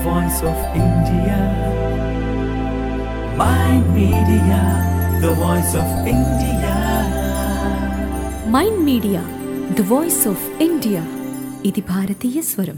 voice of India. My media, the voice of India. Mind media the voice of India ఇది భారతీయ స్వరం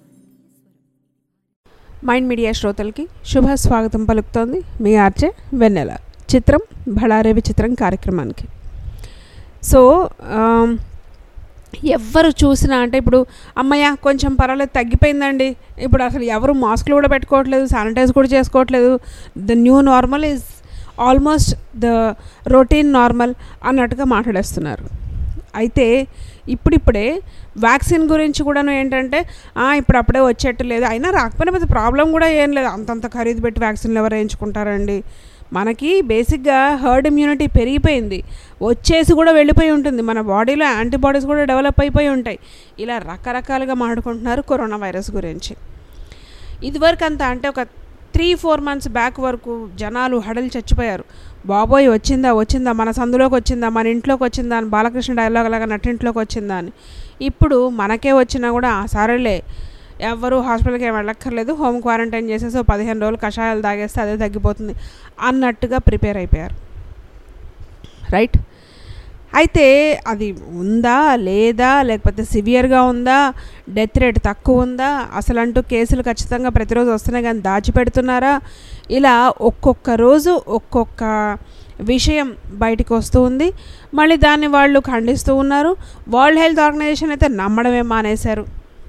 mind media శ్రోతలకి శుభ స్వాగతం పలుకుతోంది మీ ఆర్జే వెన్నెల చిత్రం భళారే విచిత్రం కార్యక్రమానికి సో ఆమ్, ఎవ్వరు చూసినా అంటే ఇప్పుడు అమ్మయ్య కొంచెం పర్వాలేదు తగ్గిపోయిందండి ఇప్పుడు అసలు ఎవరు మాస్కులు కూడా పెట్టుకోవట్లేదు శానిటైజ్ కూడా చేసుకోవట్లేదు the new normal is almost the routine normal అన్నట్టుగా మాట్లాడేస్తున్నారు అయితే ఇప్పుడిప్పుడే వ్యాక్సిన్ గురించి కూడాను ఏంటంటే "ఆ, ఇప్పుడు అప్పుడే వచ్చేట్టు లేదు అయినా రాకపోయినా పెద్ద ప్రాబ్లం కూడా ఏం లేదు అంతంత ఖరీదు పెట్టి వ్యాక్సిన్లు ఎవరు వేయించుకుంటారండి మనకి బేసిక్గా హర్డ్ ఇమ్యూనిటీ పెరిగిపోయింది వచ్చేసి కూడా వెళ్ళిపోయి ఉంటుంది మన బాడీలో యాంటీబాడీస్ కూడా డెవలప్ అయిపోయి ఉంటాయి ఇలా రకరకాలుగా మాట్లాడుకుంటున్నారు కరోనా వైరస్ గురించి ఇదివరకు అంతా అంటే ఒక త్రీ ఫోర్ మంత్స్ బ్యాక్ వరకు జనాలు హడలు చచ్చిపోయారు బాబోయ్ వచ్చిందా వచ్చిందా మన సందులోకి వచ్చిందా మన ఇంట్లోకి వచ్చిందా అని బాలకృష్ణ డైలాగ్ లాగా నట్టింట్లోకి వచ్చిందా అని ఇప్పుడు మనకే వచ్చినా కూడా "ఆ, సరేలే ఎవరు హాస్పిటల్కి ఏం వెళ్ళక్కర్లేదు హోమ్ క్వారంటైన్ చేసేసి ఓ పదిహేను రోజులు కషాయాలు తాగేస్తే అదే తగ్గిపోతుంది అన్నట్టుగా ప్రిపేర్ అయిపోయారు రైట్ అయితే అది ఉందా లేదా లేకపోతే సివియర్గా ఉందా డెత్ రేట్ తక్కువ ఉందా అసలు అంటూ కేసులు ఖచ్చితంగా ప్రతిరోజు వస్తున్నాయి కానీ దాచిపెడుతున్నారా ఇలా ఒక్కొక్క రోజు ఒక్కొక్క విషయం బయటికి వస్తూ ఉంది మళ్ళీ దాన్ని వాళ్ళు ఖండిస్తూ ఉన్నారు వరల్డ్ హెల్త్ ఆర్గనైజేషన్ అయితే నమ్మడమే మానేశారు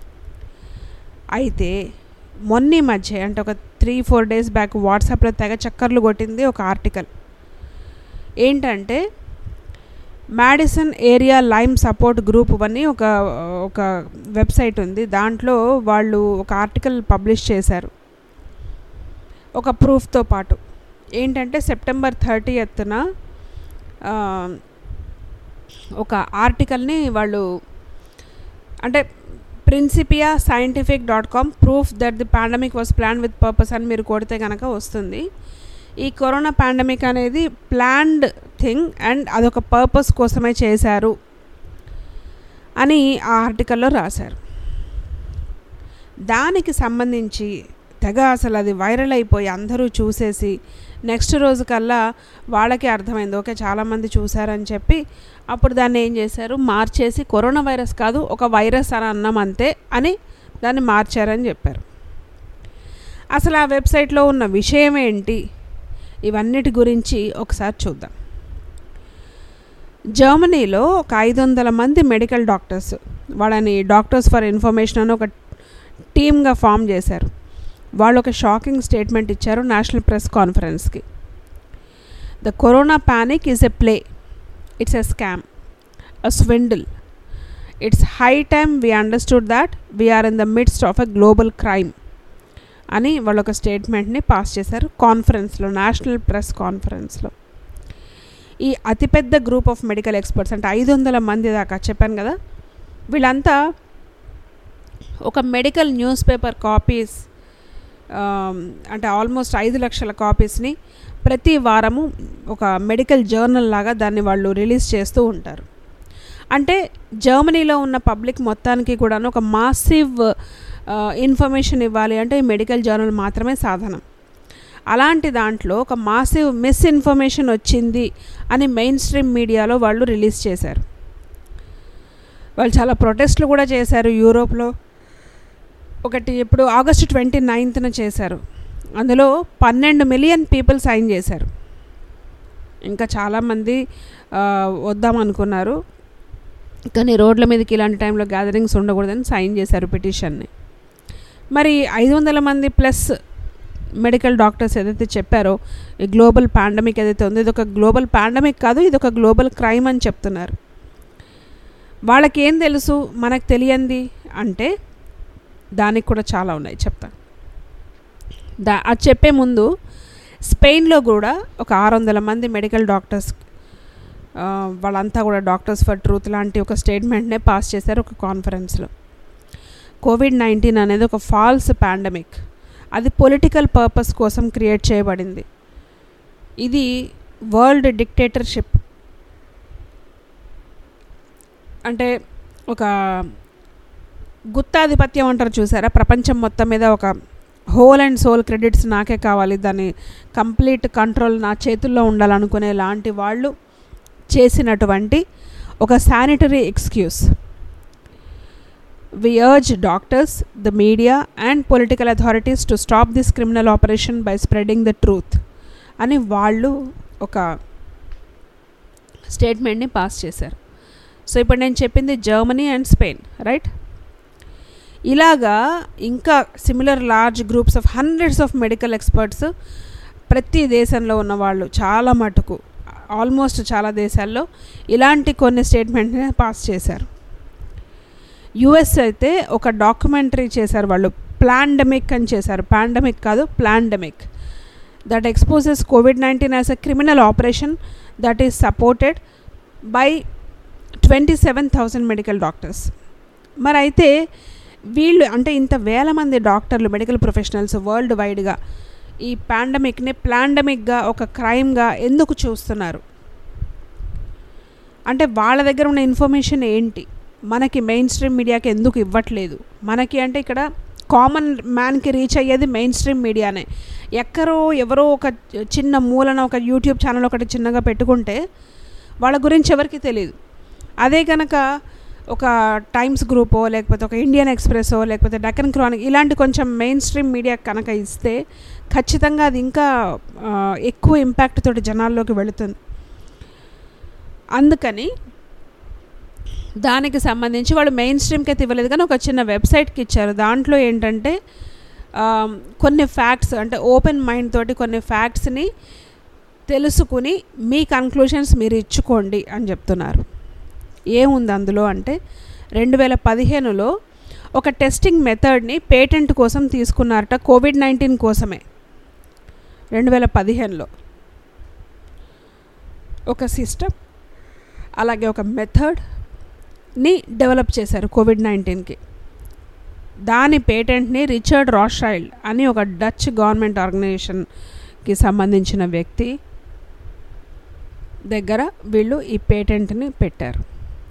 అయితే మొన్న ఈ మధ్య అంటే ఒక త్రీ ఫోర్ డేస్ బ్యాక్ వాట్సాప్లో తెగ చక్కర్లు కొట్టింది ఒక ఆర్టికల్ ఏంటంటే Madison area Lyme support group అని ఒక ఒక వెబ్సైట్ ఉంది దాంట్లో వాళ్ళు ఒక ఆర్టికల్ పబ్లిష్ చేశారు ఒక ప్రూఫ్తో పాటు ఏంటంటే సెప్టెంబర్ థర్టీ ఎత్తున ఒక ఆర్టికల్ని వాళ్ళు అంటే Principia scientific dot com proof that the pandemic was plan with purpose అని మీరు కొడితే కనుక వస్తుంది ఈ కరోనా పాండమిక్ అనేది ప్లాన్డ్ థింగ్ అండ్ అదొక పర్పస్ కోసమే చేశారు అని ఆ ఆర్టికల్లో రాశారు దానికి సంబంధించి తెగ అసలు అది వైరల్ అయిపోయి అందరూ చూసేసి నెక్స్ట్ రోజు కల్లా వాళ్ళకి అర్థమైంది ఓకే చాలామంది చూసారని చెప్పి అప్పుడు దాన్ని ఏం చేశారు మార్చేసి కరోనా వైరస్ కాదు ఒక వైరస్ అని అన్నాం అంతే అని దాన్ని మార్చారని చెప్పారు అసలు ఆ వెబ్సైట్లో ఉన్న విషయం ఏంటి ఇవన్నిటి గురించి ఒకసారి చూద్దాం జర్మనీలో ఒక ఐదు వందల మంది మెడికల్ డాక్టర్స్ వాళ్ళని డాక్టర్స్ ఫర్ ఇన్ఫర్మేషన్ అని ఒక టీమ్గా ఫామ్ చేశారు వాళ్ళు ఒక షాకింగ్ స్టేట్మెంట్ ఇచ్చారు నేషనల్ ప్రెస్ కాన్ఫరెన్స్కి the corona panic is a play it's a scam a swindle it's high time we understood that we are in the midst of a global crime అని వాళ్ళు ఒక స్టేట్మెంట్ని పాస్ చేశారు కాన్ఫరెన్స్లో నేషనల్ ప్రెస్ కాన్ఫరెన్స్లో ఈ అతిపెద్ద గ్రూప్ ఆఫ్ మెడికల్ ఎక్స్పర్ట్స్ అంటే ఐదు వందల మంది దాకా చెప్పాను కదా వీళ్ళంతా ఒక మెడికల్ న్యూస్ పేపర్ కాపీస్ అంటే ఆల్మోస్ట్ ఐదు లక్షల కాపీస్ని ప్రతి వారము ఒక మెడికల్ జర్నల్ లాగా దాన్ని వాళ్ళు రిలీజ్ చేస్తూ ఉంటారు అంటే జర్మనీలో ఉన్న పబ్లిక్ మొత్తానికి కూడా ఒక మాసివ్ ఇన్ఫర్మేషన్ ఇవ్వాలి అంటే ఈ మెడికల్ జర్నల్ మాత్రమే సాధనం అలాంటి దాంట్లో ఒక మాసివ్ మిస్ఇన్ఫర్మేషన్ వచ్చింది అని మెయిన్ స్ట్రీమ్ మీడియాలో వాళ్ళు రిలీజ్ చేశారు వాళ్ళు చాలా ప్రొటెస్ట్లు కూడా చేశారు యూరోప్లో ఒకటి ఇప్పుడు ఆగస్టు ట్వంటీ నైన్త్న చేశారు అందులో పన్నెండు మిలియన్ పీపుల్ సైన్ చేశారు ఇంకా చాలామంది ఆ, వద్దామనుకున్నారు కానీ రోడ్ల మీదకి ఇలాంటి టైంలో గ్యాదరింగ్స్ ఉండకూడదని సైన్ చేశారు పిటిషన్ని మరి ఐదు వందల మంది ప్లస్ మెడికల్ డాక్టర్స్ ఏదైతే చెప్పారో ఈ గ్లోబల్ పాండమిక్ ఏదైతే ఉందో ఇది ఒక గ్లోబల్ పాండమిక్ కాదు ఇది ఒక గ్లోబల్ క్రైమ్ అని చెప్తున్నారు వాళ్ళకేం తెలుసు మనకు తెలియంది అంటే దానికి కూడా చాలా ఉన్నాయి చెప్తా దా అది చెప్పే ముందు స్పెయిన్లో కూడా ఒక ఆరు వందల మంది మెడికల్ డాక్టర్స్ ఆ, వాళ్ళంతా కూడా డాక్టర్స్ ఫర్ ట్రూత్ లాంటి ఒక స్టేట్మెంట్నే పాస్ చేశారు ఒక కాన్ఫరెన్స్లో కోవిడ్ నైన్టీన్ అనేది ఒక ఫాల్స్ పాండమిక్ అది పొలిటికల్ పర్పస్ కోసం క్రియేట్ చేయబడింది ఇది వరల్డ్ డిక్టేటర్షిప్ అంటే ఒక గుత్తాధిపత్యం అంటారు చూసారా ప్రపంచం మొత్తం మీద ఒక హోల్ అండ్ సోల్ క్రెడిట్స్ నాకే కావాలి దాని కంప్లీట్ కంట్రోల్ నా చేతుల్లో ఉండాలనుకునే లాంటి వాళ్ళు చేసినటువంటి ఒక sanitary excuse We urge doctors, the media, and political authorities to stop this criminal operation by spreading the truth. అని వాళ్ళు ఒక స్టేట్మెంట్ని పాస్ చేశారు సో ఇప్పుడు నేను చెప్పింది జర్మనీ అండ్ స్పెయిన్ రైట్ ఇలాగా ఇంకా similar large groups of hundreds of medical experts ప్రతి దేశంలో ఉన్న వాళ్ళు చాలా మటుకు ఆల్మోస్ట్ చాలా దేశాల్లో ఇలాంటి కొన్ని స్టేట్మెంట్ని పాస్ చేశారు యుఎస్ అయితే ఒక డాక్యుమెంటరీ చేశారు వాళ్ళు ప్లాండమిక్ అని చేశారు పాండమిక్ కాదు plandemic that exposes Covid nineteen as a criminal operation that is supported by twenty seven thousand medical doctors మరి అయితే వీళ్ళు అంటే ఇంత వేల మంది డాక్టర్లు మెడికల్ ప్రొఫెషనల్స్ వరల్డ్ వైడ్గా ఈ పాండమిక్ని ప్లాండమిక్గా ఒక క్రైమ్గా ఎందుకు చూస్తున్నారు అంటే వాళ్ళ దగ్గర ఉన్న ఇన్ఫర్మేషన్ ఏంటి మనకి మెయిన్ స్ట్రీమ్ మీడియాకి ఎందుకు ఇవ్వట్లేదు మనకి అంటే ఇక్కడ కామన్ మ్యాన్కి రీచ్ అయ్యేది మెయిన్ స్ట్రీమ్ మీడియానే ఎక్కడో ఎవరో ఒక చిన్న మూలన ఒక యూట్యూబ్ ఛానల్ ఒకటి చిన్నగా పెట్టుకుంటే వాళ్ళ గురించి ఎవరికి తెలియదు అదే కనుక ఒక టైమ్స్ గ్రూపో లేకపోతే ఒక ఇండియన్ ఎక్స్ప్రెస్సో లేకపోతే డెక్కన్ క్రానిక్ ఇలాంటి కొంచెం మెయిన్ స్ట్రీమ్ మీడియా కనుక ఇస్తే ఖచ్చితంగా అది ఇంకా ఆ, ఎక్కువ ఇంపాక్ట్ తోటి జనాల్లోకి వెళుతుంది అందుకని దానికి సంబంధించి వాళ్ళు మెయిన్ స్ట్రీమ్కి అయితే ఇవ్వలేదు కానీ ఒక చిన్న వెబ్సైట్కి ఇచ్చారు దాంట్లో ఏంటంటే ఆ, కొన్ని ఫ్యాక్ట్స్ అంటే ఓపెన్ మైండ్ తోటి కొన్ని ఫ్యాక్ట్స్ని తెలుసుకుని మీ కన్క్లూషన్స్ మీరు ఇచ్చుకోండి అని చెప్తున్నారు ఏముంది అందులో అంటే రెండు వేల పదిహేనులో ఒక టెస్టింగ్ మెథడ్ని పేటెంట్ కోసం తీసుకున్నారట కోవిడ్ నైన్టీన్ కోసమే రెండు వేల పదిహేనులో ఒక సిస్టమ్ అలాగే ఒక మెథడ్ని డెవలప్ చేశారు కోవిడ్ నైన్టీన్కి దాని పేటెంట్ని రిచర్డ్ రాషైల్డ్ అని ఒక డచ్ గవర్నమెంట్ ఆర్గనైజేషన్కి సంబంధించిన వ్యక్తి దగ్గర వీళ్ళు ఈ పేటెంట్ని పెట్టారు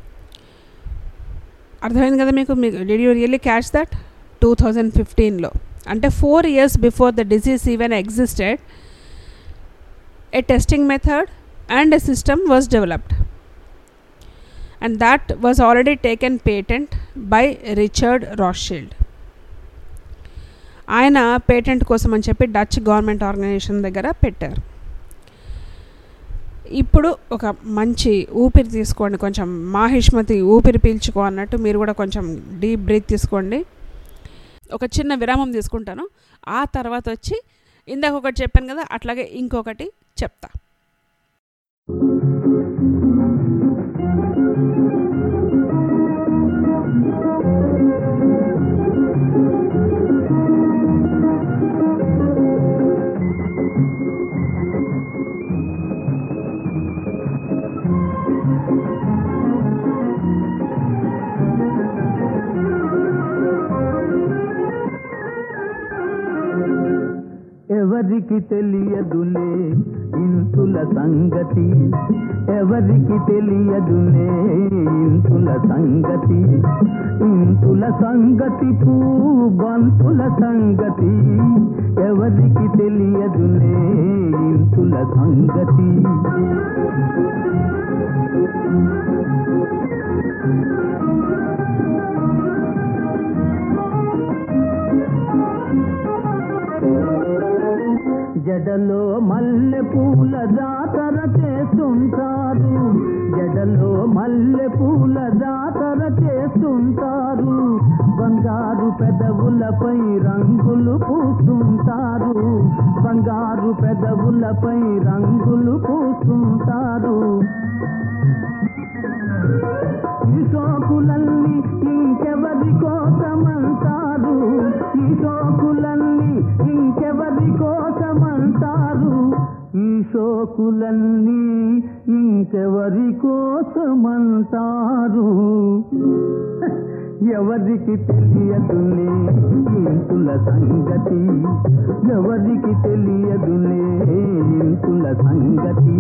అర్థమైంది కదా మీకు మీకు did you really catch that two thousand ఫిఫ్టీన్లో అంటే four years before the disease even existed a testing method and a system was developed and that was already taken patent by Richard Rothschild ఆయన patent కోసం అని చెప్పి Dutch government organisation దగ్గర పెట్టారు ఇప్పుడు ఒక మంచి ఊపిరి తీసుకోండి కొంచెం మాహిష్మతి ఊపిరి పీల్చుకో అన్నట్టు మీరు కూడా కొంచెం డీప్ బ్రీత్ తీసుకోండి ఒక చిన్న విరామం తీసుకుంటాను ఆ తర్వాత వచ్చి ఇందాక ఒకటి చెప్పాను కదా అట్లాగే ఇంకొకటి చెప్తా ఎవరికి తెలియదులే ఇంతుల సంగతి ఎవరికి తెలియదులే ఇంతుల సంగతి ఇంతుల సంగతి పూ బంతుల సంగతి ఎవరికి తెలియదులే ఇంతుల సంగతి జడలో మల్లె పూల జాతర చేస్తుంటారు జడలో మల్లె పూల జాతర చేస్తుంటారు బంగారు పెదవులపై రంగులు పూస్తుంటారు బంగారు పెదవులపై రంగులు పూస్తుంటారు ఈ సోకులన్నీ ఇంకెవరి కోసమంటారు ఈ సోకులన్నీ ఇంకెవరి కోసమంటారు ఈ సోకులన్నీ ఇంకెవరి కోసమంటారు ఎవరికి తెలియదులే ఇంతుల సంగతి ఎవరికి తెలియదులే ఇంతుల సంగతి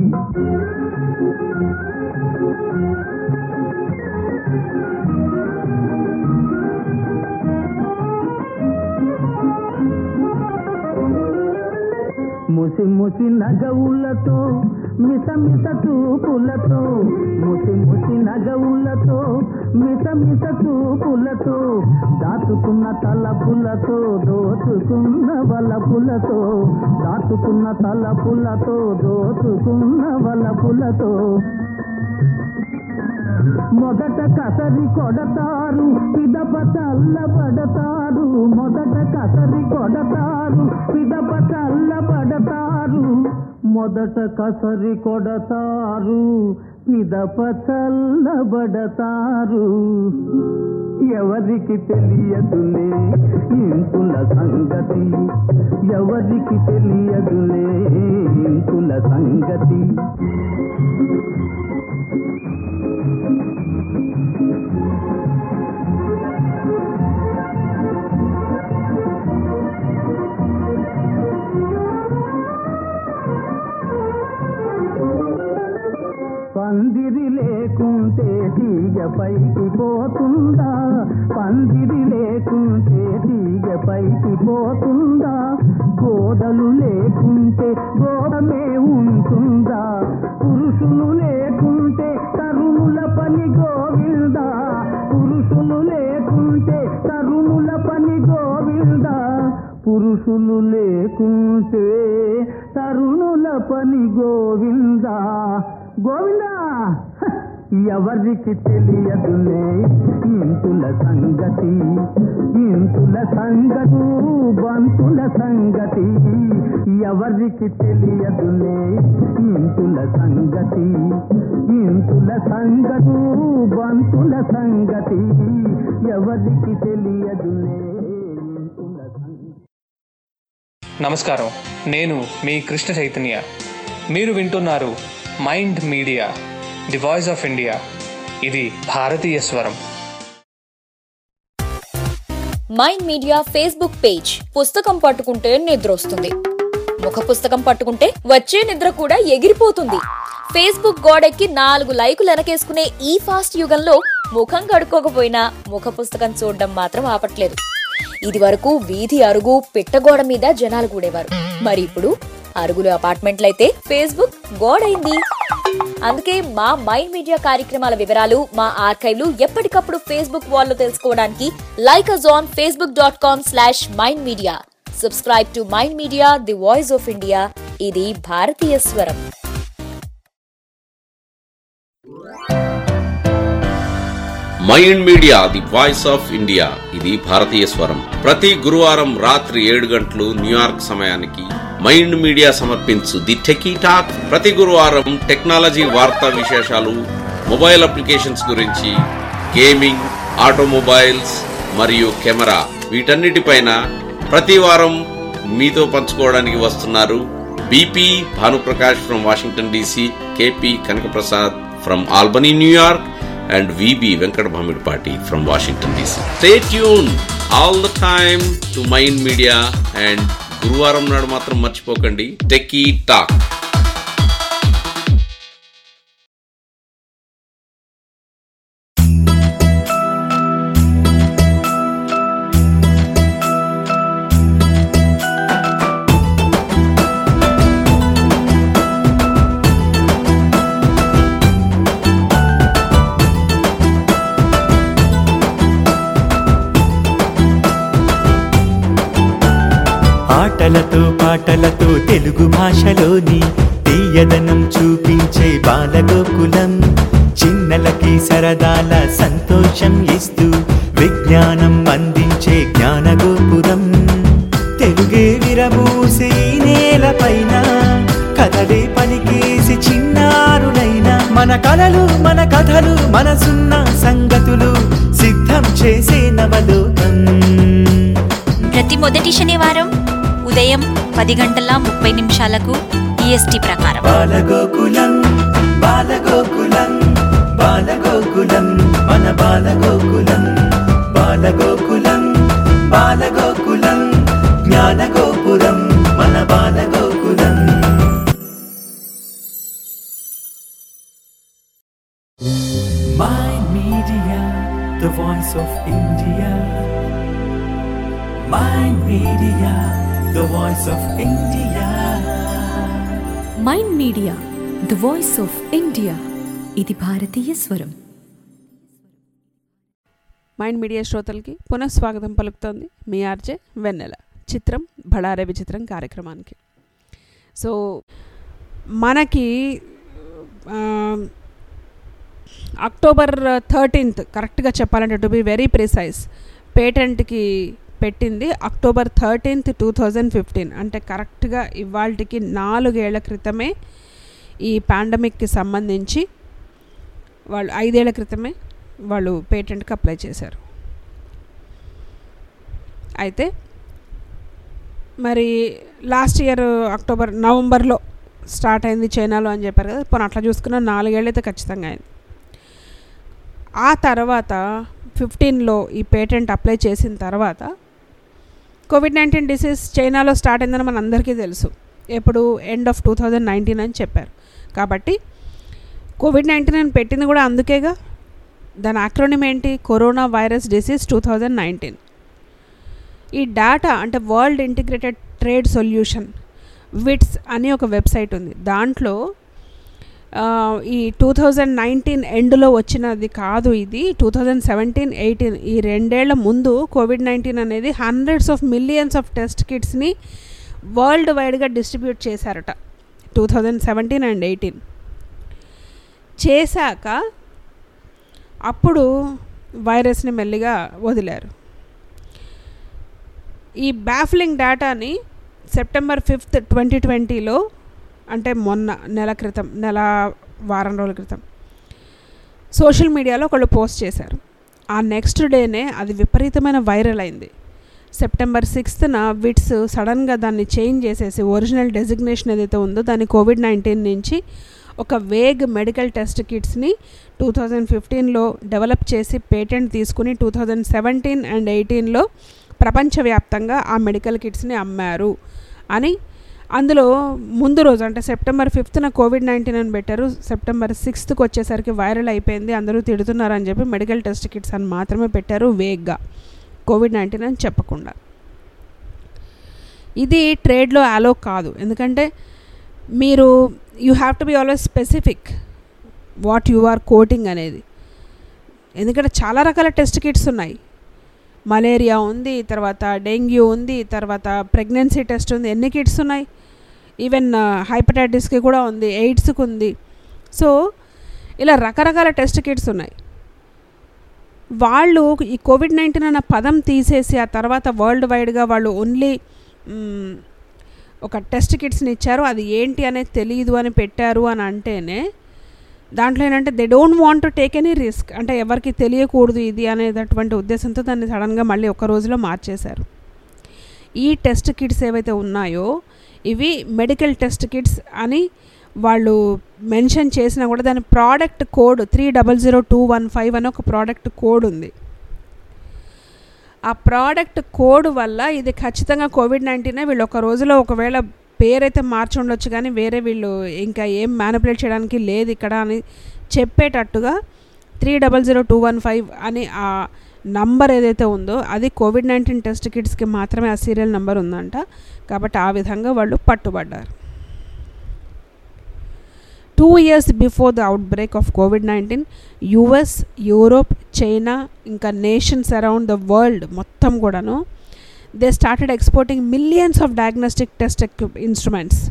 ముసి ముసి నగవులతో మిస మిస చూపులతో ముసి ముసి నగవులతో మిస మిస చూపులతో దాచుకున్న తలపులతో దోచుకున్న వలపులతో దాచుకున్న తలపులతో దోచుకున్న వలపులతో మొదట కసరి కొడతారు పిదప చల్లబడతారు మొదట కసరి కొడతారు పిదప చల్లబడతారు మొదట కసరి కొడతారు పిదప చల్లబడతారు ఎవరికి తెలియదులే ఇంతుల సంగతి ఎవరికి తెలియదులే ఇంతుల సంగతి పందిరి లేకుంటే తీగ పైకి పోతుందా పందిరి లేకుంటే తీగ పైకి పోతుందా గోడలు లేకుంటే గోడమే ఉంటుందా పురుషులు లేకుంటే తరుణుల పని గోవిందా పురుషులు లేకుంటే తరుణుల పని గోవిందా పురుషులు లేకుంటే తరుణుల పని గోవిందా గోవిందా హ! ఎవరికి తెలియదులే ఇంతుల సంగతి ఇంతుల సంగతు బంతుల సంగతి ఎవరికి తెలియదులే ఇంతుల సంగతి ఇంతుల సంగతు బంతుల సంగతి ఎవరికి తెలియదులే ఇంతుల సంగతి నమస్కారం నేను మీ కృష్ణ చైతన్య మీరు వింటున్నారు mind media the voice of India ఇది భారతీయ స్వరం మైండ్ మీడియా ఫేస్బుక్ పేజ్ పుస్తకం పట్టుకుంటే నిద్ర వస్తుంది ముఖ పుస్తకం పట్టుకుంటే వచ్చే నిద్ర కూడా ఎగిరిపోతుంది ఫేస్బుక్ గోడెక్కి నాలుగు లైకులు వెనకేసుకునే ఈ ఫాస్ట్ యుగంలో ముఖం కడుక్కోకపోయినా ముఖ పుస్తకం చూడడం మాత్రం ఆపట్లేదు ఇది వరకు వీధి అరుగు పిట్టగోడ మీద జనాలు కూడేవారు మరి ఇప్పుడు అరుగులు అపార్ట్మెంట్లయితే ఫేస్బుక్ గోడైంది అందుకే మా మైండ్ మీడియా కార్యక్రమాల వివరాలు మా ఆర్కైవ్లు ఎప్పటికప్పుడు ఫేస్బుక్ వాల్లో తెలుసుకోవడానికి like us on Facebook dot com slash mind media subscribe to mind media the voice of India ఇది భారతీయ స్వరం mind media the voice of India ఇది భారతీయ స్వరం ప్రతి గురువారం రాత్రి ఏడు గంటలు న్యూయార్క్ సమయానికి మైండ్ మీడియా సమర్పించు ది టెకీ టాక్ ప్రతి గురువారం టెక్నాలజీ వార్తా విశేషాలు మొబైల్ అప్లికేషన్స్ గురించి గేమింగ్ ఆటోమొబైల్స్ మరియు కెమెరా వీటన్నిటిపైన ప్రతి వారం మీతో పంచుకోవడానికి వస్తున్నారు BP Bhanuprakash from Washington DC KP Kanakaprasad from Albany New York and VB Venkat Bhamidpati from Washington DC. Stay tuned all the time to Mind Media and గురువారం నాడు మాత్రం మర్చిపోకండి టెకీ టాక్ ఆటలతో పాటలతో తెలుగు భాషలోని తీయదనం చూపించే బాలగోకులం చిన్నలకి సరదాల సంతోషం ఇస్తూ విజ్ఞానం అందించే జ్ఞానగోపురం తెలుగే విరబూసే ఈ నేలపైన కథలే పలికేసి చిన్నారులైన మన కలలు మన కథలు మనసున్న సంగతులు సిద్ధం చేసే నవలోకం ప్రతి మొదటి శనివారం ఉదయం పది గంటల ముప్పై నిమిషాలకు ఈఎస్టీ ప్రకారం బాలగోకులం బాలగోకులం బాలగోకులం మన బాలగోకులం బాలగోకులం బాలగోకులం జ్ఞానగోపురం మన Balagokulam Mind Media, the voice of India. Mind Media, the voice of India. Mind media the voice of India ఇది భారతీయ స్వరం మైండ్ మీడియా శ్రోతలకి పునఃస్వాగతం పలుకుతోంది మీ ఆర్జే వెన్నెల చిత్రం బడారే విచిత్రం కార్యక్రమానికి సో మనకి ఆ, అక్టోబర్ థర్టీన్త్ కరెక్ట్గా చెప్పాలంటే టు బి వెరీ ప్రిసైజ్ పేటెంట్కి పెట్టింది October thirteenth two thousand fifteen అంటే కరెక్ట్గా ఇవాళకి నాలుగేళ్ల క్రితమే ఈ పాండమిక్కి సంబంధించి వాళ్ళు ఐదేళ్ల క్రితమే వాళ్ళు పేటెంట్కి అప్లై చేశారు అయితే మరి లాస్ట్ ఇయర్ అక్టోబర్ నవంబర్లో స్టార్ట్ అయింది చైనాలో అని చెప్పారు కదా పోనీ అట్లా చూసుకున్న నాలుగేళ్ళు అయితే ఖచ్చితంగా అయింది ఆ తర్వాత ఫిఫ్టీన్లో ఈ పేటెంట్ అప్లై చేసిన తర్వాత కోవిడ్ నైన్టీన్ డిసీజ్ చైనాలో స్టార్ట్ అయిందని మన అందరికీ తెలుసు ఎప్పుడు end of two thousand nineteen అని చెప్పారు కాబట్టి కోవిడ్ నైన్టీన్ అని పెట్టింది కూడా అందుకేగా దాని ఆక్రోనిమ్ ఏంటి corona virus disease two thousand nineteen ఈ డేటా అంటే వరల్డ్ ఇంటిగ్రేటెడ్ ట్రేడ్ సొల్యూషన్ విట్స్ అని ఒక వెబ్సైట్ ఉంది దాంట్లో ఆ, ఈ టూ థౌజండ్ నైన్టీన్ ఎండ్లో వచ్చినది కాదు ఇది టూ థౌజండ్ సెవెంటీన్ ఎయిటీన్ ఈ రెండేళ్ల ముందు కోవిడ్ నైన్టీన్ అనేది hundreds of millions of test కిట్స్ని వరల్డ్ వైడ్గా డిస్ట్రిబ్యూట్ చేశారట two thousand seventeen and eighteen చేశాక అప్పుడు వైరస్ని మెల్లిగా వదిలారు ఈ బ్యాఫ్లింగ్ డేటాని సెప్టెంబర్ ఫిఫ్త్ ట్వంటీ ట్వంటీలో అంటే మొన్న నెల క్రితం నెల వారం రోజుల క్రితం సోషల్ మీడియాలో ఒకళ్ళు పోస్ట్ చేశారు ఆ నెక్స్ట్ డేనే అది విపరీతమైన వైరల్ అయింది సెప్టెంబర్ సిక్స్త్న విట్స్ సడన్గా దాన్ని చేంజ్ చేసేసి ఒరిజినల్ డెసిగ్నేషన్ ఏదైతే ఉందో దాన్ని కోవిడ్ నైన్టీన్ నుంచి ఒక వేగ్ మెడికల్ టెస్ట్ కిట్స్ని టూ థౌజండ్ ఫిఫ్టీన్లో డెవలప్ చేసి పేటెంట్ తీసుకుని టూ థౌజండ్ సెవెంటీన్ అండ్ ఎయిటీన్లో ప్రపంచవ్యాప్తంగా ఆ మెడికల్ కిట్స్ని అమ్మారు అని అందులో ముందు రోజు అంటే సెప్టెంబర్ ఫిఫ్త్న కోవిడ్ నైన్టీన్ అని పెట్టారు సెప్టెంబర్ సిక్స్త్కి వచ్చేసరికి వైరల్ అయిపోయింది అందరూ తిడుతున్నారని చెప్పి మెడికల్ టెస్ట్ కిట్స్ అని మాత్రమే పెట్టారు వేగ్గా కోవిడ్ నైన్టీన్ అని చెప్పకుండా ఇది ట్రేడ్లో అలో కాదు ఎందుకంటే మీరు you have to be always specific what you are quoting అనేది ఎందుకంటే చాలా రకాల టెస్ట్ కిట్స్ ఉన్నాయి మలేరియా ఉంది తర్వాత డెంగ్యూ ఉంది తర్వాత ప్రెగ్నెన్సీ టెస్ట్ ఉంది ఎన్ని కిట్స్ ఉన్నాయి ఈవెన్ హైపటైటిస్కి కూడా ఉంది ఎయిడ్స్కి ఉంది సో ఇలా రకరకాల టెస్ట్ కిట్స్ ఉన్నాయి వాళ్ళు ఈ కోవిడ్ నైన్టీన్ అన్న పదం తీసేసి ఆ తర్వాత వరల్డ్ వైడ్గా వాళ్ళు ఓన్లీ మ్, ఒక టెస్ట్ కిట్స్ని ఇచ్చారు అది ఏంటి అనేది తెలియదు అని పెట్టారు అని అంటేనే దాంట్లో ఏంటంటే they don't want to take any risk అంటే ఎవరికి తెలియకూడదు ఇది అనేటటువంటి ఉద్దేశంతో దాన్ని సడన్గా మళ్ళీ ఒక రోజులో మార్చేశారు ఈ టెస్ట్ కిట్స్ ఏవైతే ఉన్నాయో ఇవి మెడికల్ టెస్ట్ కిట్స్ అని వాళ్ళు మెన్షన్ చేసినా కూడా దాని product code three double zero two one five అని ఒక ప్రోడక్ట్ కోడ్ ఉంది ఆ ప్రోడక్ట్ కోడ్ వల్ల ఇది ఖచ్చితంగా కోవిడ్ నైన్టీనే వీళ్ళు ఒక రోజులో ఒకవేళ పేరైతే మార్చి ఉండొచ్చు కానీ వేరే వీళ్ళు ఇంకా ఏం మ్యానిపులేట్ చేయడానికి లేదు ఇక్కడ అని చెప్పేటట్టుగా three double zero two one five అని ఆ నంబర్ ఏదైతే ఉందో అది కోవిడ్ నైన్టీన్ టెస్ట్ కిట్స్కి మాత్రమే ఆ సీరియల్ నెంబర్ ఉందంట కాబట్టి ఆ విధంగా వాళ్ళు పట్టుబడ్డారు two years before the outbreak of Covid nineteen US Europe China ఇంకా నేషన్స్ అరౌండ్ ద వరల్డ్ మొత్తం కూడాను they started exporting millions of diagnostic test equip instruments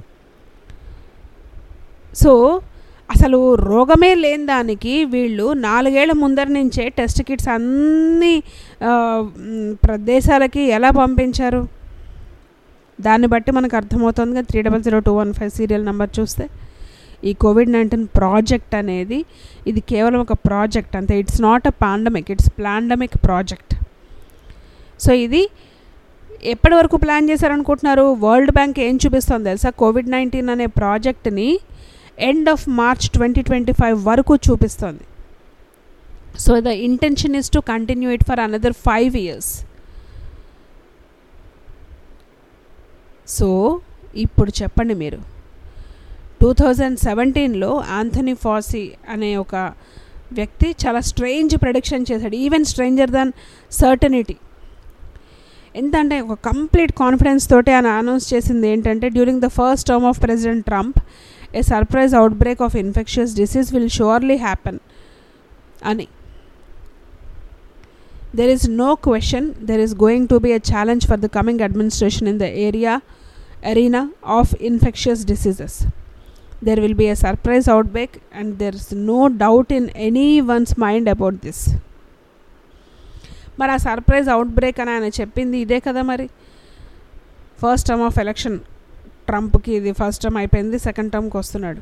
so అసలు రోగమే లేని దానికి వీళ్ళు నాలుగేళ్ల ముందర నుంచే టెస్ట్ కిట్స్ అన్ని ఆ, మ్, ప్రదేశాలకి ఎలా పంపించారు దాన్ని బట్టి మనకు అర్థమవుతుంది కదా three double zero two one five serial number చూస్తే ఈ కోవిడ్ నైన్టీన్ ప్రాజెక్ట్ అనేది ఇది కేవలం ఒక ప్రాజెక్ట్ అంతే it's not a pandemic it's plandemic project so ఇది ఎప్పటి వరకు ప్లాన్ చేశారనుకుంటున్నారు వరల్డ్ బ్యాంక్ ఏం చూపిస్తుంది తెలుసా కోవిడ్ నైన్టీన్ అనే ప్రాజెక్ట్ని end of March twenty twenty five వరకు చూపిస్తుంది so the intention is to continue it for another five years so ఇప్పుడు చెప్పండి మీరు టూ థౌజండ్ సెవెంటీన్లో ఆంథనీ ఫాసీ అనే ఒక వ్యక్తి చాలా స్ట్రేంజ్ ప్రొడిక్షన్ చేశాడు ఈవెన్ స్ట్రేంజర్ దాన్ సర్టనిటీ ఎంత అంటే ఒక కంప్లీట్ కాన్ఫిడెన్స్ తోటి ఆయన అనౌన్స్ చేసింది ఏంటంటే during the first term of president Trump a surprise outbreak of infectious disease will surely happen అని there is no question there is going to be a challenge for the coming administration in the area arena of infectious diseases there will be a surprise outbreak and there is no doubt in anyone's mind about this మరి ఆ surprise outbreak అని ఆయన చెప్పింది ఇదే కదా మరి first term of election ట్రంప్కి ఇది ఫస్ట్ టర్మ్ అయిపోయింది సెకండ్ టర్మ్కి వస్తున్నాడు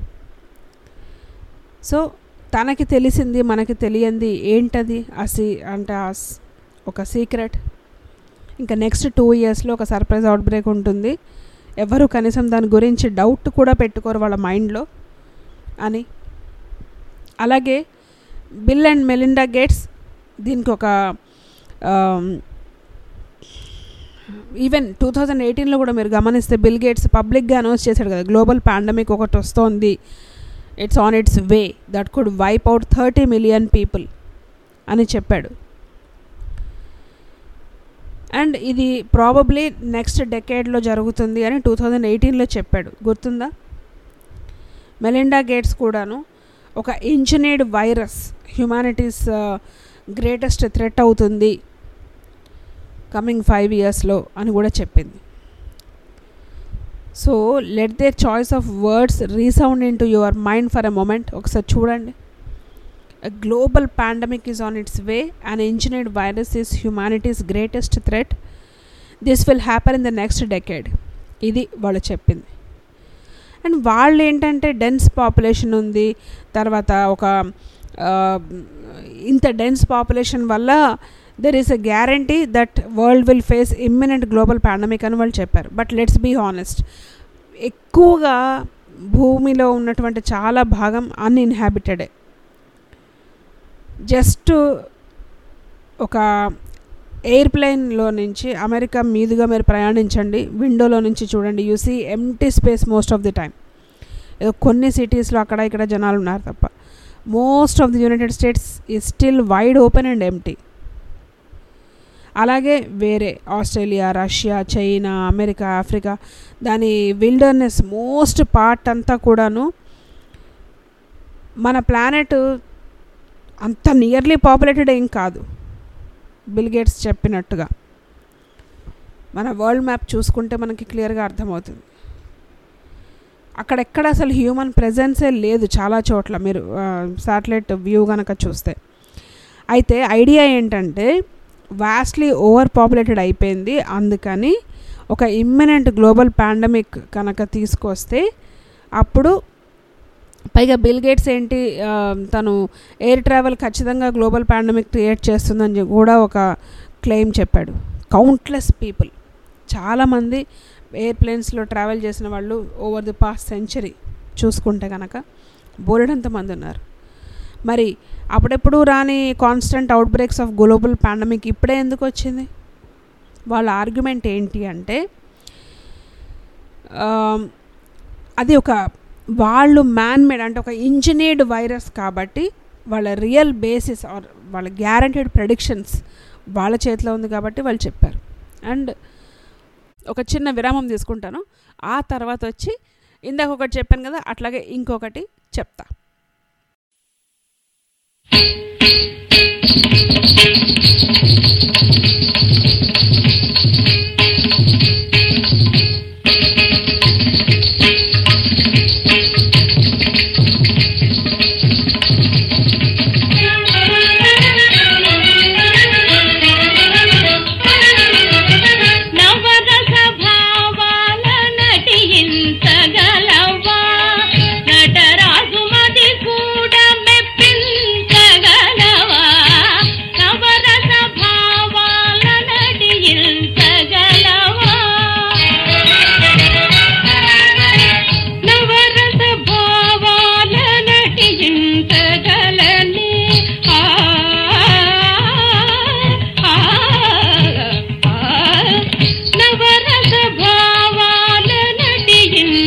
సో తనకి తెలిసింది మనకి తెలియంది ఏంటది ఆ సీ అంటే ఆ స్- ఒక సీక్రెట్ ఇంకా నెక్స్ట్ టూ ఇయర్స్లో ఒక సర్ప్రైజ్ అవుట్బ్రేక్ ఉంటుంది ఎవరు కనీసం దాని గురించి డౌట్ కూడా పెట్టుకోరు వాళ్ళ మైండ్లో అని అలాగే బిల్ అండ్ మెలిండా గేట్స్ దీనికి ఒక ఈవెన్ టూ థౌజండ్ ఎయిటీన్లో కూడా మీరు గమనిస్తే బిల్ గేట్స్ పబ్లిక్గా అనౌన్స్ చేశాడు కదా గ్లోబల్ పాండమిక్ ఒకటి వస్తోంది it's on its way that could wipe out thirty million people అని చెప్పాడు అండ్ ఇది ప్రాబబ్లీ నెక్స్ట్ డెకేడ్లో జరుగుతుంది అని టూ థౌజండ్ ఎయిటీన్లో చెప్పాడు గుర్తుందా మెలిండా గేట్స్ కూడాను ఒక engineered virus humanity's greatest threat అవుతుంది కమింగ్ ఫైవ్ ఇయర్స్లో అని కూడా చెప్పింది so let their choice of words resound into your mind for a moment ఒకసారి చూడండి A global pandemic is on its way. An engineered virus is humanity's greatest threat. This will happen in the next decade. ఇది వాళ్ళు చెప్పింది and వాళ్ళు ఏంటంటే dense population ఉంది తర్వాత ఒక ఆ, ఇంత డెన్స్ పాపులేషన్ వల్ల there is a guarantee that world will face imminent global pandemic అని వాళ్ళు చెప్పారు బట్ లెట్స్ బీ హానెస్ట్ ఎక్కువగా భూమిలో ఉన్నటువంటి చాలా భాగం అన్ఇన్హాబిటెడే జస్ట్ ఒక ఎయిర్ప్లేన్లో నుంచి అమెరికా మీదుగా మీరు ప్రయాణించండి విండోలో నుంచి చూడండి you see empty space most of the time ఏదో కొన్ని సిటీస్లో అక్కడ ఇక్కడ జనాలు ఉన్నారు తప్ప most of the United States ఈ still wide open and empty అలాగే వేరే Australia Russia China America Africa దాని విల్డర్నెస్ మోస్ట్ పార్ట్ అంతా కూడాను మన ప్లానెట్ అంత నియర్లీ పాపులేటెడ్ ఏం కాదు బిల్ గేట్స్ చెప్పినట్టుగా మన వరల్డ్ మ్యాప్ చూసుకుంటే మనకి క్లియర్గా అర్థమవుతుంది అక్కడెక్కడ అసలు హ్యూమన్ ప్రెజెన్సే లేదు చాలా చోట్ల మీరు శాటిలైట్ వ్యూ కనుక చూస్తే అయితే ఐడియా ఏంటంటే వాస్ట్లీ ఓవర్ పాపులేటెడ్ అయిపోయింది అందుకని ఒక ఇమ్మినెంట్ గ్లోబల్ పాండమిక్ కనుక తీసుకొస్తే అప్పుడు పైగా బిల్ గేట్స్ ఏంటి ఆ, తను ఎయిర్ ట్రావెల్ ఖచ్చితంగా గ్లోబల్ పాండమిక్ క్రియేట్ చేస్తుందని చెప్పి కూడా ఒక క్లెయిమ్ చెప్పాడు కౌంట్లెస్ పీపుల్ చాలామంది ఎయిర్ప్లేన్స్లో ట్రావెల్ చేసిన వాళ్ళు ఓవర్ ది పాస్ట్ సెంచరీ చూసుకుంటే కనుక బోలెడంత మంది ఉన్నారు మరి అప్పుడెప్పుడు రాని constant outbreaks of global pandemic ఇప్పుడే ఎందుకు వచ్చింది వాళ్ళ ఆర్గ్యుమెంట్ ఏంటి అంటే ఆ, అది ఒక వాళ్ళు మ్యాన్ మేడ్ అంటే ఒక ఇంజనీర్డ్ వైరస్ కాబట్టి వాళ్ళ రియల్ బేసిస్ ఆర్ వాళ్ళ గ్యారంటీడ్ ప్రెడిక్షన్స్ వాళ్ళ చేతిలో ఉంది కాబట్టి వాళ్ళు చెప్పారు అండ్ ఒక చిన్న విరామం తీసుకుంటాను ఆ తర్వాత వచ్చి ఇందాక ఒకటి చెప్పాను కదా అట్లాగే ఇంకొకటి చెప్తా నవరస భావాల నటించగలవా నటరాజు మది కూడా మెప్పించగలవా నవరస భావాల నటించగలవా నవరస భావాల నటించగలని ఆ ఆ నవరస భావాల నటించగలని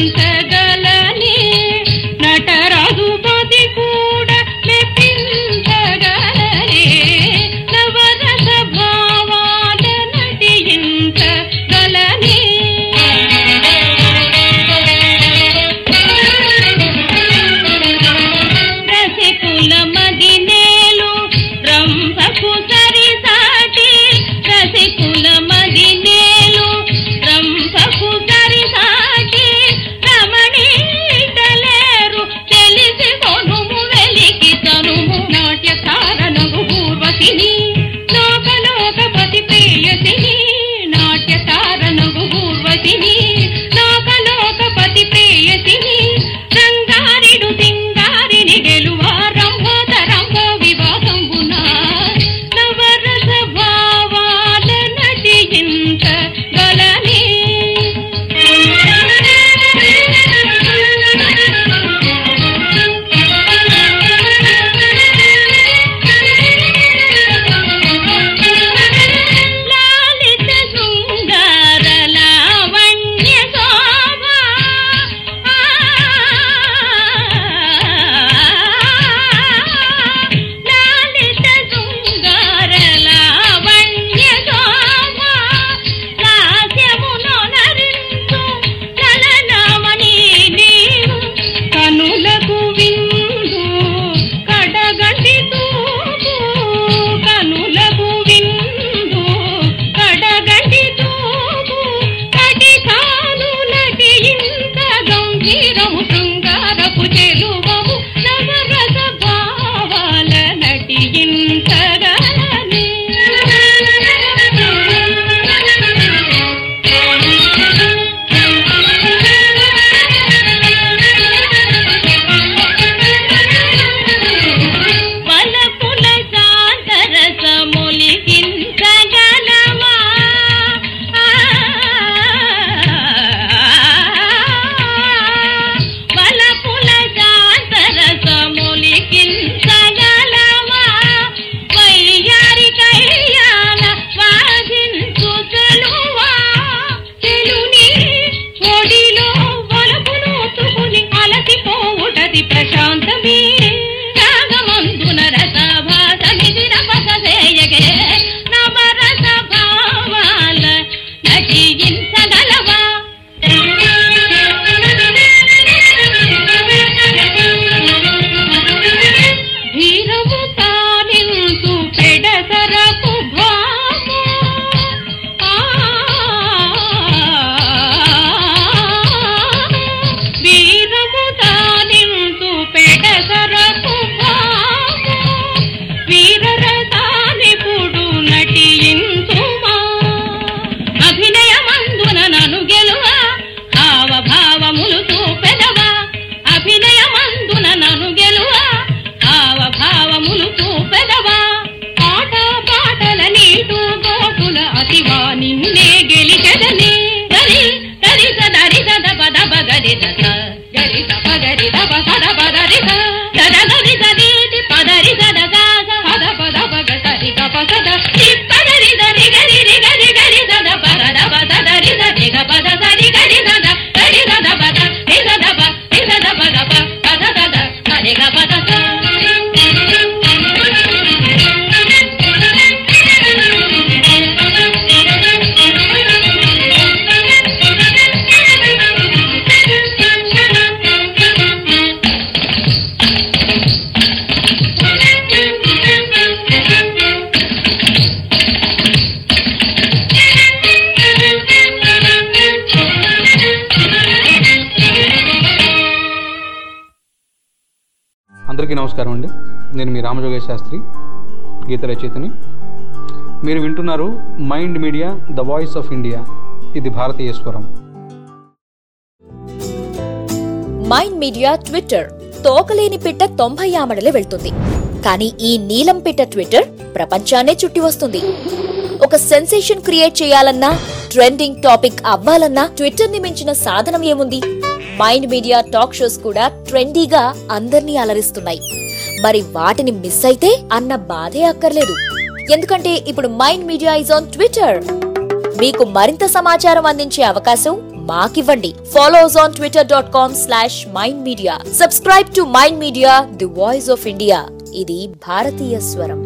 భావములు చూపెదవా అభినయమందున నను గెలువా భావ భావములు చూపెదవా ఆట పాటల నీటు గోకుల అతివా నిన్నే గెలిచెదని గరి గరి సదరి సద పద పగరి సద గరి స పగరి దప సద పదరి స సద గరి సదీతి పదరి సద గాగ పద పద పగ సరి గప సద సి పగరి దరి గరి రి గరి గరి సద పగ దప సదరి సది గ పద సరి గరి సద గరి సద పద రి సద ప రి సద పగ ప పద సద సరి గ పద అందరికీ నమస్కారం అండి నేను మీ రామజోగేశ్ శాస్త్రి గీత రచయితని మీరు వింటున్నారు mind media the voice of India ఇది భారతీయ స్వరం మైండ్ మీడియా ట్విట్టర్ తోకలేని పిట్ట తొంభై ఆమడలే వెళ్తుంది కానీ ఈ నీలం పిట్ట ట్విట్టర్ ప్రపంచాన్నే చుట్టి వస్తుంది ఒక సెన్సేషన్ క్రియేట్ చేయాలన్నా ట్రెండింగ్ టాపిక్ అవ్వాలన్నా ట్విట్టర్ ని మించిన సాధనం ఏముంది మైండ్ మీడియా టాక్ షోస్ కూడా ట్రెండీగా అందర్నీ అలరిస్తున్నాయి మరి వాటిని మిస్ అయితే అన్న బాధే అక్కర్లేదు ఎందుకంటే ఇప్పుడు Mind Media is on Twitter మీకు మరింత సమాచారం అందించే అవకాశం మాకివ్వండి follow us on Twitter dot com slash mind media subscribe to mind media the voice of India ఇది భారతీయ స్వరం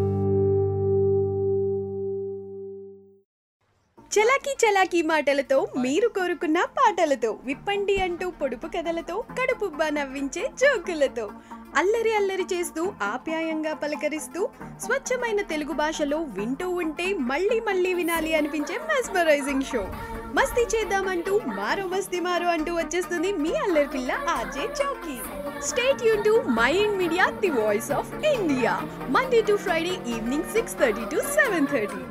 చలాకీ చలాకీ మాటలతో మీరు కోరుకున్న పాటలతో విప్పండి అంటూ పొడుపు కథలతో కడుపుబ్బా నవ్వించే జోకులతో అల్లరి అల్లరి చేస్తూ ఆప్యాయంగా పలకరిస్తూ స్వచ్ఛమైన తెలుగు భాషలో వింటూ ఉంటే మళ్ళీ మళ్ళీ వినాలి అనిపించే మెస్మరైజింగ్ షో మస్తీ చేద్దామంటూ మారో మస్తీ మారో అంటూ వచ్చేస్తుంది మీ అల్లరి పిల్ల ఆర్జే చౌకీ స్టేట్ యూన్ to Mind Media the voice of India Monday to Friday evening six thirty to seven thirty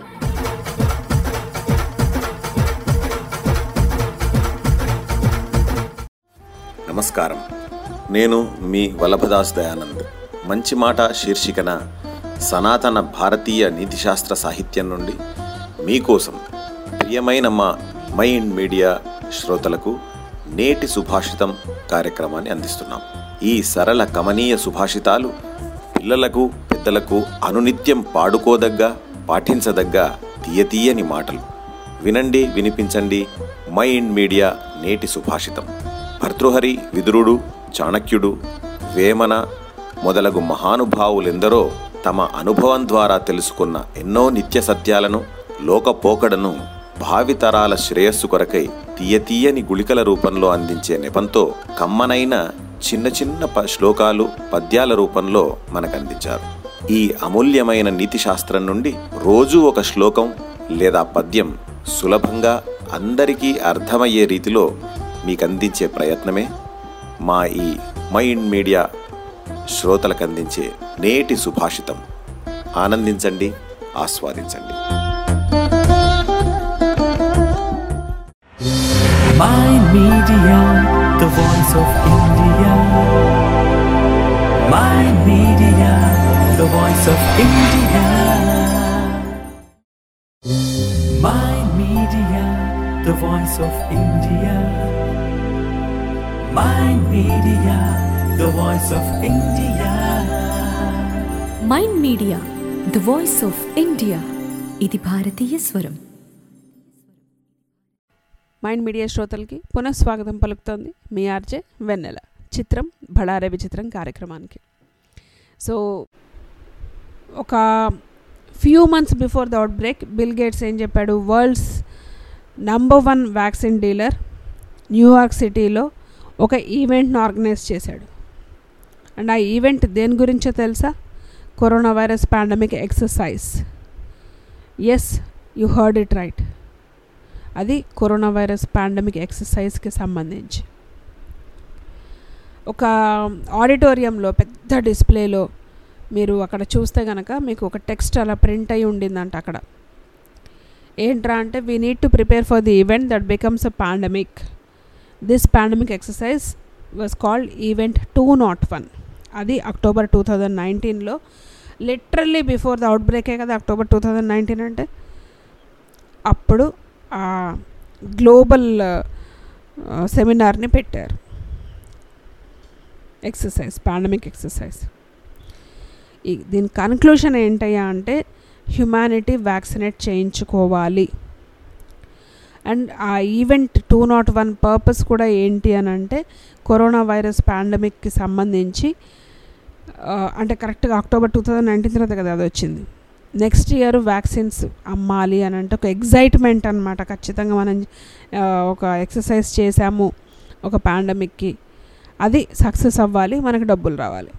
నమస్కారం నేను మీ వల్లభదాస్ దయానంద్ మంచి మాట శీర్షికన సనాతన భారతీయ నీతిశాస్త్ర సాహిత్యం నుండి మీకోసం ప్రియమైన మా మైండ్ మీడియా శ్రోతలకు నేటి సుభాషితం కార్యక్రమాన్ని అందిస్తున్నాం ఈ సరళ కమనీయ సుభాషితాలు పిల్లలకు పెద్దలకు అనునిత్యం పాడుకోదగ్గ పాఠించదగ్గ తీయతీయని మాటలు వినండి వినిపించండి మైండ్ మీడియా నేటి సుభాషితం భర్తృహరి విదురుడు చాణక్యుడు వేమన మొదలగు మహానుభావులెందరో తమ అనుభవం ద్వారా తెలుసుకున్న ఎన్నో నిత్య సత్యాలను లోకపోకడను భావితరాల శ్రేయస్సు కొరకై తీయతీయని గుళికల రూపంలో అందించే నెపంతో కమ్మనైన చిన్న చిన్న ప శ్లోకాలు పద్యాల రూపంలో మనకందించారు ఈ అమూల్యమైన నీతి శాస్త్రం నుండి రోజూ ఒక శ్లోకం లేదా పద్యం సులభంగా అందరికీ అర్థమయ్యే రీతిలో మీకు అందించే ప్రయత్నమే మా ఈ మైండ్ మీడియా శ్రోతలకు అందించే నేటి సుభాషితం ఆనందించండి ఆస్వాదించండి Mind Media, the voice of India. Mind Media, the voice of India. Mind Media, the voice of India. Mind Media, the voice of India. Mind media the voice of India ఇది భారతీయ స్వరం mind media శ్రోతలకి పునఃస్వాగతం పలుకుతోంది మీ RJ వెన్నెల చిత్రం బడారే విచిత్రం కార్యక్రమానికి so ఒక few months before the outbreak Bill Gates ఏం చెప్పాడు world's number one vaccine dealer New York సిటీలో ఒక ఈవెంట్ను ఆర్గనైజ్ చేశాడు అండ్ ఆ ఈవెంట్ దేని గురించో తెలుసా corona virus pandemic exercise as you heard it right అది కరోనా వైరస్ పాండమిక్ ఎక్సర్సైజ్కి సంబంధించి ఒక ఆడిటోరియంలో పెద్ద డిస్ప్లేలో మీరు అక్కడ చూస్తే కనుక మీకు ఒక టెక్స్ట్ అలా ప్రింట్ అయి ఉండిందంట అక్కడ ఏంట్రా అంటే we need to prepare for the event that becomes a pandemic this pandemic exercise was called event two naught one అది అక్టోబర్ టూ థౌజండ్ నైన్టీన్లో లిటరల్లీ బిఫోర్ ద అవుట్ బ్రేకే కదా అక్టోబర్ టూ థౌజండ్ నైన్టీన్ అంటే అప్పుడు ఆ గ్లోబల్ సెమినార్ని పెట్టారు exercise pandemic exercise ఈ దీని కన్క్లూషన్ ఏంటయ్యా అంటే హ్యుమానిటీ వ్యాక్సినేట్ చేయించుకోవాలి అండ్ ఆ event two naught one purpose కూడా ఏంటి అని అంటే కరోనా వైరస్ పాండమిక్కి సంబంధించి ఆ, అంటే కరెక్ట్గా అక్టోబర్ టూ థౌజండ్ నైన్టీన్ తర్వాత కదా అది వచ్చింది నెక్స్ట్ ఇయర్ వ్యాక్సిన్స్ అమ్మాలి అని అంటే ఒక ఎగ్జైట్మెంట్ అనమాట ఖచ్చితంగా మనం ఆ, ఒక ఎక్సర్సైజ్ చేసాము ఒక పాండమిక్కి అది సక్సెస్ అవ్వాలి మనకు డబ్బులు రావాలి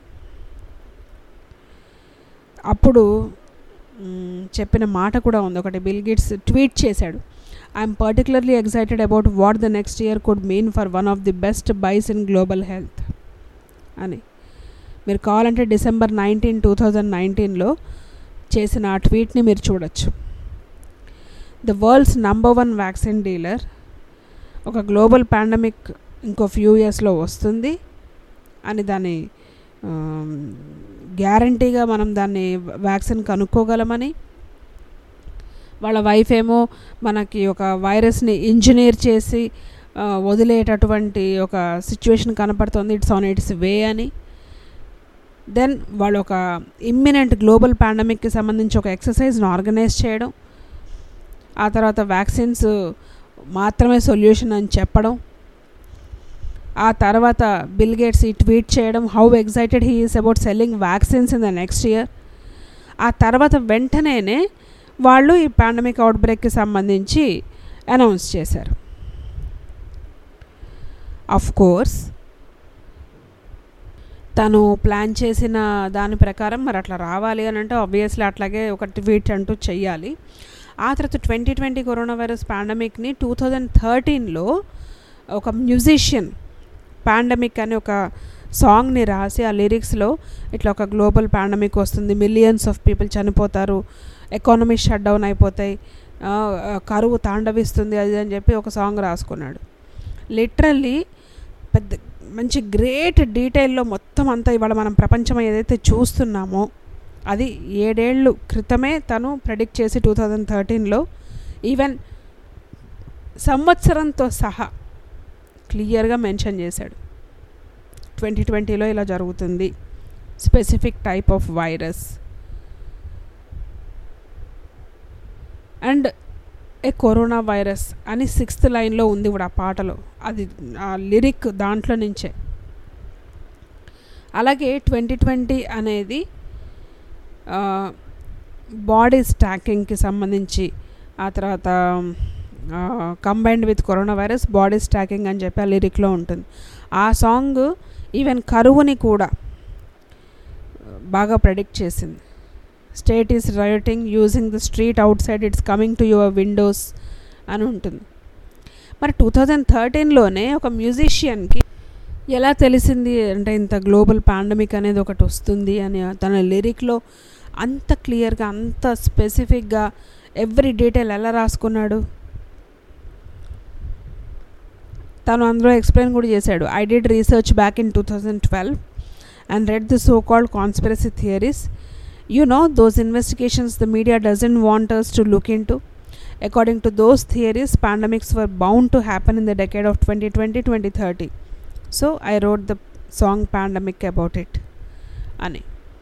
అప్పుడు మ్, చెప్పిన మాట కూడా ఉంది ఒకటి బిల్ గేట్స్ ట్వీట్ చేశాడు I'm particularly excited about what the next year could mean for one of the best buys in global health అని మీరు కావాలంటే డిసెంబర్ నైన్టీన్ టూ థౌజండ్ నైన్టీన్లో చేసిన ఆ ట్వీట్ని మీరు చూడొచ్చు the world's number one vaccine dealer ఒక గ్లోబల్ పాండమిక్ ఇంకో ఫ్యూ ఇయర్స్లో వస్తుంది అని దాన్ని గ్యారంటీగా మనం దాన్ని వ్యాక్సిన్ కనుక్కోగలమని వాళ్ళ వైఫ్ ఏమో మనకి ఒక వైరస్ని ఇంజనీర్ చేసి ఆ, వదిలేటటువంటి ఒక సిచ్యువేషన్ కనపడుతుంది ఇట్స్ ఆన్ ఇట్స్ వే అని దెన్ వాళ్ళు ఒక ఇమ్మినెంట్ గ్లోబల్ పాండమిక్కి సంబంధించి ఒక ఎక్సర్సైజ్ని ఆర్గనైజ్ చేయడం ఆ తర్వాత వ్యాక్సిన్స్ మాత్రమే సొల్యూషన్ అని చెప్పడం ఆ తర్వాత బిల్ గేట్స్ ఈ ట్వీట్ చేయడం how excited he is about selling vaccines in the next year ఆ తర్వాత వెంటనేనే వాళ్ళు ఈ పాండమిక్ అవుట్బ్రేక్కి సంబంధించి అనౌన్స్ చేశారు అఫ్ కోర్స్ తను ప్లాన్ చేసిన దాని ప్రకారం మరి అట్లా రావాలి అని అంటే ఆబ్వియస్లీ అట్లాగే ఒక ట్వీట్ అంటూ చెయ్యాలి ఆ తర్వాత ట్వంటీ ట్వంటీ కరోనా వైరస్ పాండమిక్ని టూ థౌజండ్ థర్టీన్లో ఒక మ్యూజిషియన్ పాండమిక్ అని ఒక సాంగ్ని రాసి ఆ లిరిక్స్లో ఇట్లా ఒక గ్లోబల్ పాండమిక్ వస్తుంది మిలియన్స్ ఆఫ్ పీపుల్ చనిపోతారు ఎకానమీ షట్ డౌన్ అయిపోతాయి ఆ, ఆ, కరువు తాండవిస్తుంది అది అని చెప్పి ఒక సాంగ్ రాసుకున్నాడు లిటరల్లీ పెద్ద మంచి గ్రేట్ డీటెయిల్లో మొత్తం అంతా ఇవాళ మనం ప్రపంచం ఏదైతే చూస్తున్నామో అది ఏడేళ్ళు క్రితమే తను ప్రెడిక్ట్ చేసి టూ థౌజండ్ థర్టీన్లో ఈవెన్ సంవత్సరంతో సహా క్లియర్గా మెన్షన్ చేశాడు ట్వంటీ ట్వంటీలో ఇలా జరుగుతుంది specific type of virus and a corona virus అని సిక్స్త్ లైన్లో ఉంది ఇప్పుడు ఆ పాటలో అది ఆ లిరిక్ దాంట్లో నుంచే అలాగే ట్వంటీ ట్వంటీ అనేది బాడీ స్టాకింగ్కి సంబంధించి ఆ తర్వాత combined with corona virus body stacking అని చెప్పి ఆ లిరిక్లో ఉంటుంది ఆ సాంగ్ ఈవెన్ కరువుని కూడా బాగా ప్రెడిక్ట్ చేసింది state is writing using the street outside it's coming to your windows అని ఉంటుంది మరి టూ థౌజండ్ థర్టీన్లోనే ఒక మ్యూజిషియన్కి ఎలా తెలిసింది అంటే ఇంత గ్లోబల్ పాండమిక్ అనేది ఒకటి వస్తుంది అని తన లిరిక్లో అంత క్లియర్గా అంత స్పెసిఫిక్గా ఎవ్రీ డీటెయిల్ ఎలా రాసుకున్నాడు తను అందులో ఎక్స్ప్లెయిన్ కూడా చేశాడు I did research back in two thousand twelve and read the so called conspiracy theories you know those investigations the media doesn't want us to look into according to those theories pandemics were bound to happen in the decade of twenty twenty twenty thirty so I wrote the song pandemic about it అని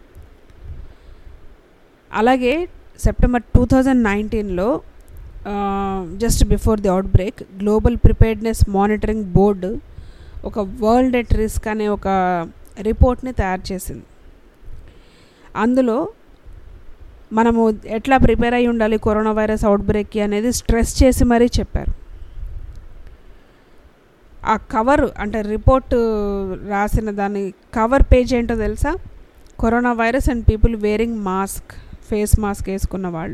అలాగే September two thousand నైన్టీన్లో just before the outbreak global preparedness monitoring board ఒక world at risk అనే ఒక రిపోర్ట్ని తయారు చేసింది అందులో మనము ఎట్లా ప్రిపేర్ అయి ఉండాలి కరోనా వైరస్ అవుట్ బ్రేక్కి అనేది స్ట్రెస్ చేసి మరీ చెప్పారు ఆ కవర్ అంటే రిపోర్ట్ రాసిన దాని కవర్ పేజ్ ఏంటో తెలుసా corona virus and people wearing mask face mask వేసుకున్న వాళ్ళు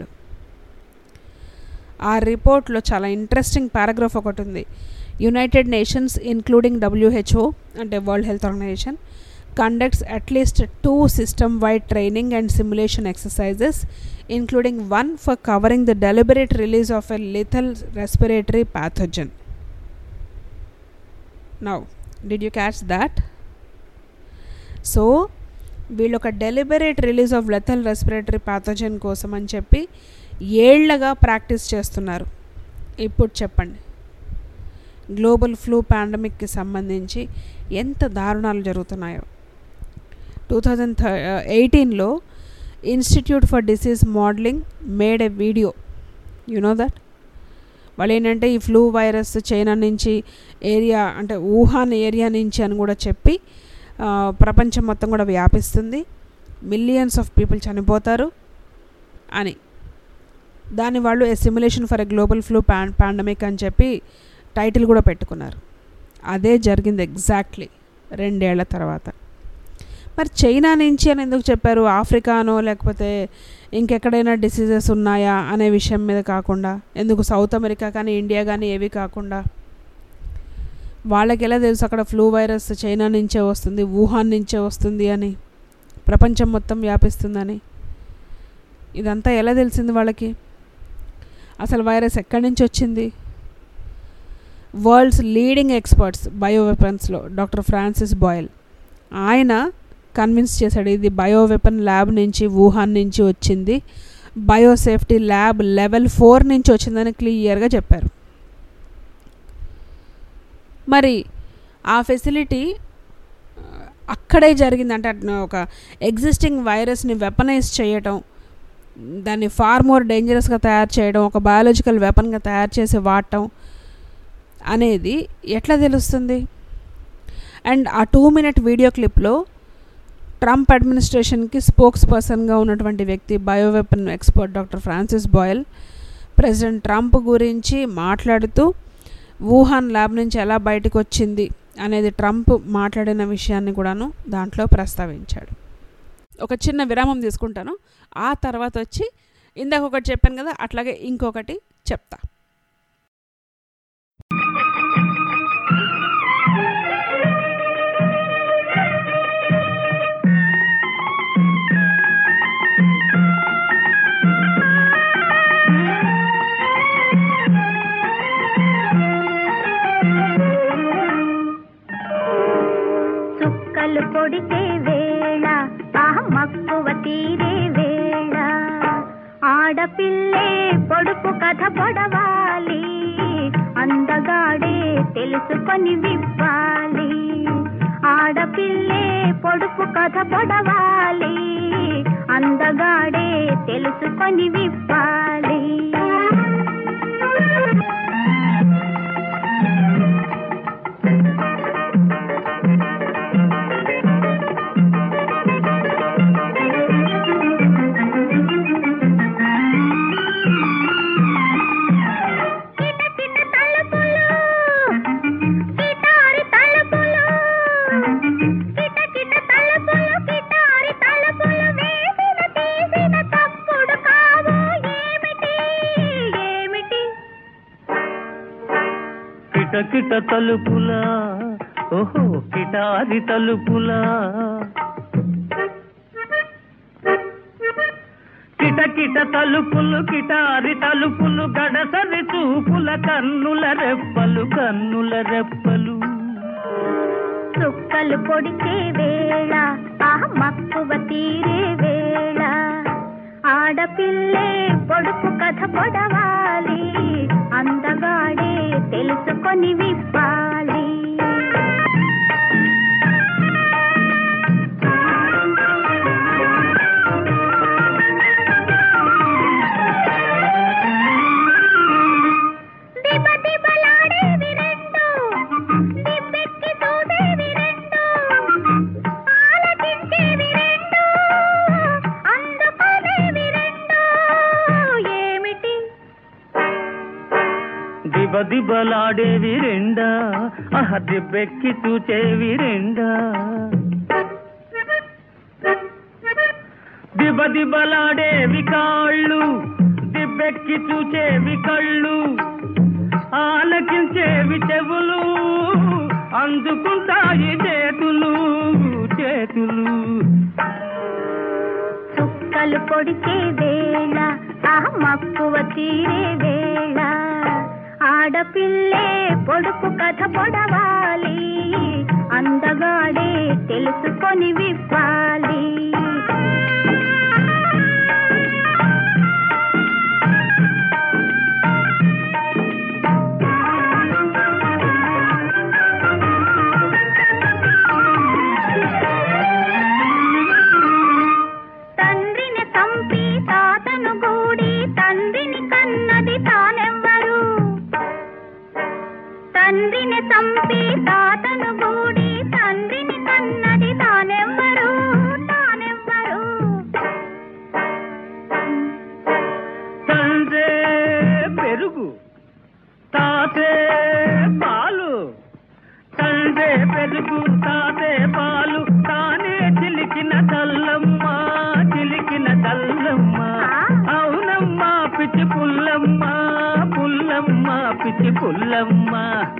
ఆ రిపోర్ట్లో చాలా ఇంట్రెస్టింగ్ పారాగ్రాఫ్ ఒకటి ఉంది యునైటెడ్ నేషన్స్ ఇన్క్లూడింగ్ డబ్ల్యూహెచ్ఓ అంటే World Health Organization conducts at least two system wide training and simulation exercises including one for covering the deliberate release of a lethal respiratory pathogen now did you catch that so వీళ్ళు ఒక deliberate release of lethal respiratory pathogen కోసం అని చెప్పి ఏళ్లగా practice చేస్తున్నారు ఇప్పుడు చెప్పండి global flu పాండమిక్కి సంబంధించి ఎంత దారుణాలు జరుగుతున్నాయో టూ థౌజండ్ థ ఎయిటీన్లో institute for disease modelling made a video you know that వాళ్ళు ఏంటంటే ఈ ఫ్లూ వైరస్ చైనా నుంచి ఏరియా అంటే వుహాన్ ఏరియా నుంచి అని కూడా చెప్పి ఆ, ప్రపంచం మొత్తం కూడా వ్యాపిస్తుంది మిలియన్స్ ఆఫ్ పీపుల్ చనిపోతారు అని దాన్ని వాళ్ళు a simulation for a global flu pan pandemic అని చెప్పి టైటిల్ కూడా పెట్టుకున్నారు అదే జరిగింది ఎగ్జాక్ట్లీ రెండేళ్ల తర్వాత మరి చైనా నుంచి అని ఎందుకు చెప్పారు ఆఫ్రికానో లేకపోతే ఇంకెక్కడైనా డిసీజెస్ ఉన్నాయా అనే విషయం మీద కాకుండా ఎందుకు సౌత్ అమెరికా కానీ ఇండియా కానీ ఏవి కాకుండా వాళ్ళకి ఎలా తెలుసు అక్కడ ఫ్లూ వైరస్ చైనా నుంచే వస్తుంది వుహాన్ నుంచే వస్తుంది అని ప్రపంచం మొత్తం వ్యాపిస్తుందని ఇదంతా ఎలా తెలిసింది వాళ్ళకి అసలు వైరస్ ఎక్కడి నుంచి వచ్చింది వరల్డ్స్ లీడింగ్ ఎక్స్పర్ట్స్ బయో వెపన్స్లో డాక్టర్ ఫ్రాన్సిస్ బాయిల్ ఆయన కన్విన్స్ చేశాడు ఇది బయో వెపన్ ల్యాబ్ నుంచి వుహాన్ నుంచి వచ్చింది బయోసేఫ్టీ ల్యాబ్ లెవెల్ ఫోర్ నుంచి వచ్చిందని క్లియర్గా చెప్పారు మరి ఆ ఫెసిలిటీ అక్కడే జరిగింది అంటే అట్న- ఒక ఎగ్జిస్టింగ్ వైరస్ని వెపనైజ్ చేయటం దాన్ని ఫార్ మోర్ డేంజరస్గా తయారు చేయడం ఒక బయాలజికల్ వెపన్గా తయారు చేసి వాడటం అనేది ఎట్లా తెలుస్తుంది అండ్ ఆ టూ మినిట్ వీడియో క్లిప్లో ట్రంప్ అడ్మినిస్ట్రేషన్కి స్పోక్స్ పర్సన్గా ఉన్నటువంటి వ్యక్తి bioweapon expert doctor Francis Boyle president Trump గురించి మాట్లాడుతూ వుహాన్ ల్యాబ్ నుంచి ఎలా బయటకు వచ్చింది అనేది ట్రంప్ మాట్లాడిన విషయాన్ని కూడాను దాంట్లో ప్రస్తావించాడు ఒక చిన్న విరామం తీసుకుంటాను ఆ తర్వాత వచ్చి ఇందాక ఒకటి చెప్పాను కదా అట్లాగే ఇంకొకటి చెప్తా చుక్కలు పొడిచే వేళ ఆ మక్కువ తీరే వేళ ఆడపిల్లే పొడుపు కథ పొడవాలి అందగాడే తెలుసుకొని విప్పాలి ఆడపిల్లే పొడుపు కథ పొడవాలి అందగాడే తెలుసుకొని విప్పాలి కిటారి తలుపులు కిటకిట తలుపులు కిటారి తలుపులు వేసిన తీసిన తప్పుడు కావు ఏమిటి ఏమిటి కిటకిట తలుపులా ఓహో కిటారి తలుపులా కిటకిట తలుపులు కిటారి తలుపులు గడసరి చూపుల కన్నుల రెప్పలు కన్నుల రెప్పలు చుక్కలు పొడిచే వేళ ఆ మక్కువ తీరే వేళ ఆడపిల్లే పొడుపు కథ పొడవాలి అందగాడే తెలుసుకొని విప్పాలి దిబ దిబలాడేవి రెండు దిబ్బెక్కి చూసేవి రెండు ఆలకించేవి రెండు అందుకునేవి రెండు ఏమిటి దిబ దిబలాడేవి రెండా ఆహ దిబ్బెక్కి చూచేవి రెండా దిబ దిబలాడేవి కాళ్ళు దిబ్బెక్కి చూచేవి కళ్ళు ఆలకించేవి చెవులు అందుకుంటాయి చేతులు చేతులు చుక్కలు పొడిచే వేళ ఆ మక్కువ తీరే వేళ ఆడపిల్లే పొడుపు కథ పొడవాలి తెలుసుకొని విప్పాలి తండ్రిని చంపి తాతను గూడి తండ్రిని కన్నది తానెవ్వరు తండ్రిని చంపి తాతను గూడి తండ్రిని కన్నది తానెవ్వరు తానెవ్వరు తండ్రే పెరుగు తాతే పాలు తండ్రే పెరుగు తాతే పాలు తానే చిలికిన చల్లమ్మ చిలికిన చల్లమ్మ అవునమ్మా పిచ్చి పుల్లమ్మ పుల్లమ్మ పిచ్చి పుల్లమ్మ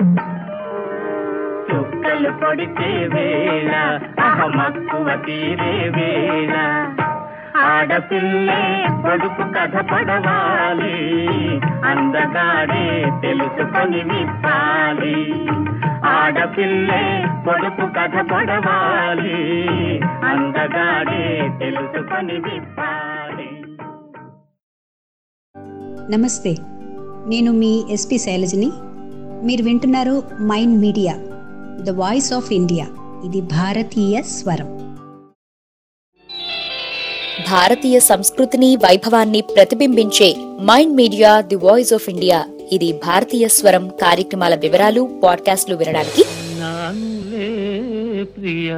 చుక్కలు పొడిచే వేళ అహమక్కువ తీరే వేళ ఆడపిల్లే పొడుపు కథ పడవాలి అందగాడే తెలుసుకొని విప్పాలి ఆడపిల్లే పొడుపు కథ పడవాలి అందగాడే తెలుసుకొని విప్పాలి నమస్తే నేను మీ ఎస్పి శైలజని మీరు వింటున్నారు mind media the voice of India ఇది భారతీయ స్వరం భారతీయ సంస్కృతిని వైభవాన్ని ప్రతిబింబించే Mind media the voice of India ఇది భారతీయ స్వరం కార్యక్రమాల వివరాలు పాడ్కాస్ట్లు వినడానికి నానులే ప్రియ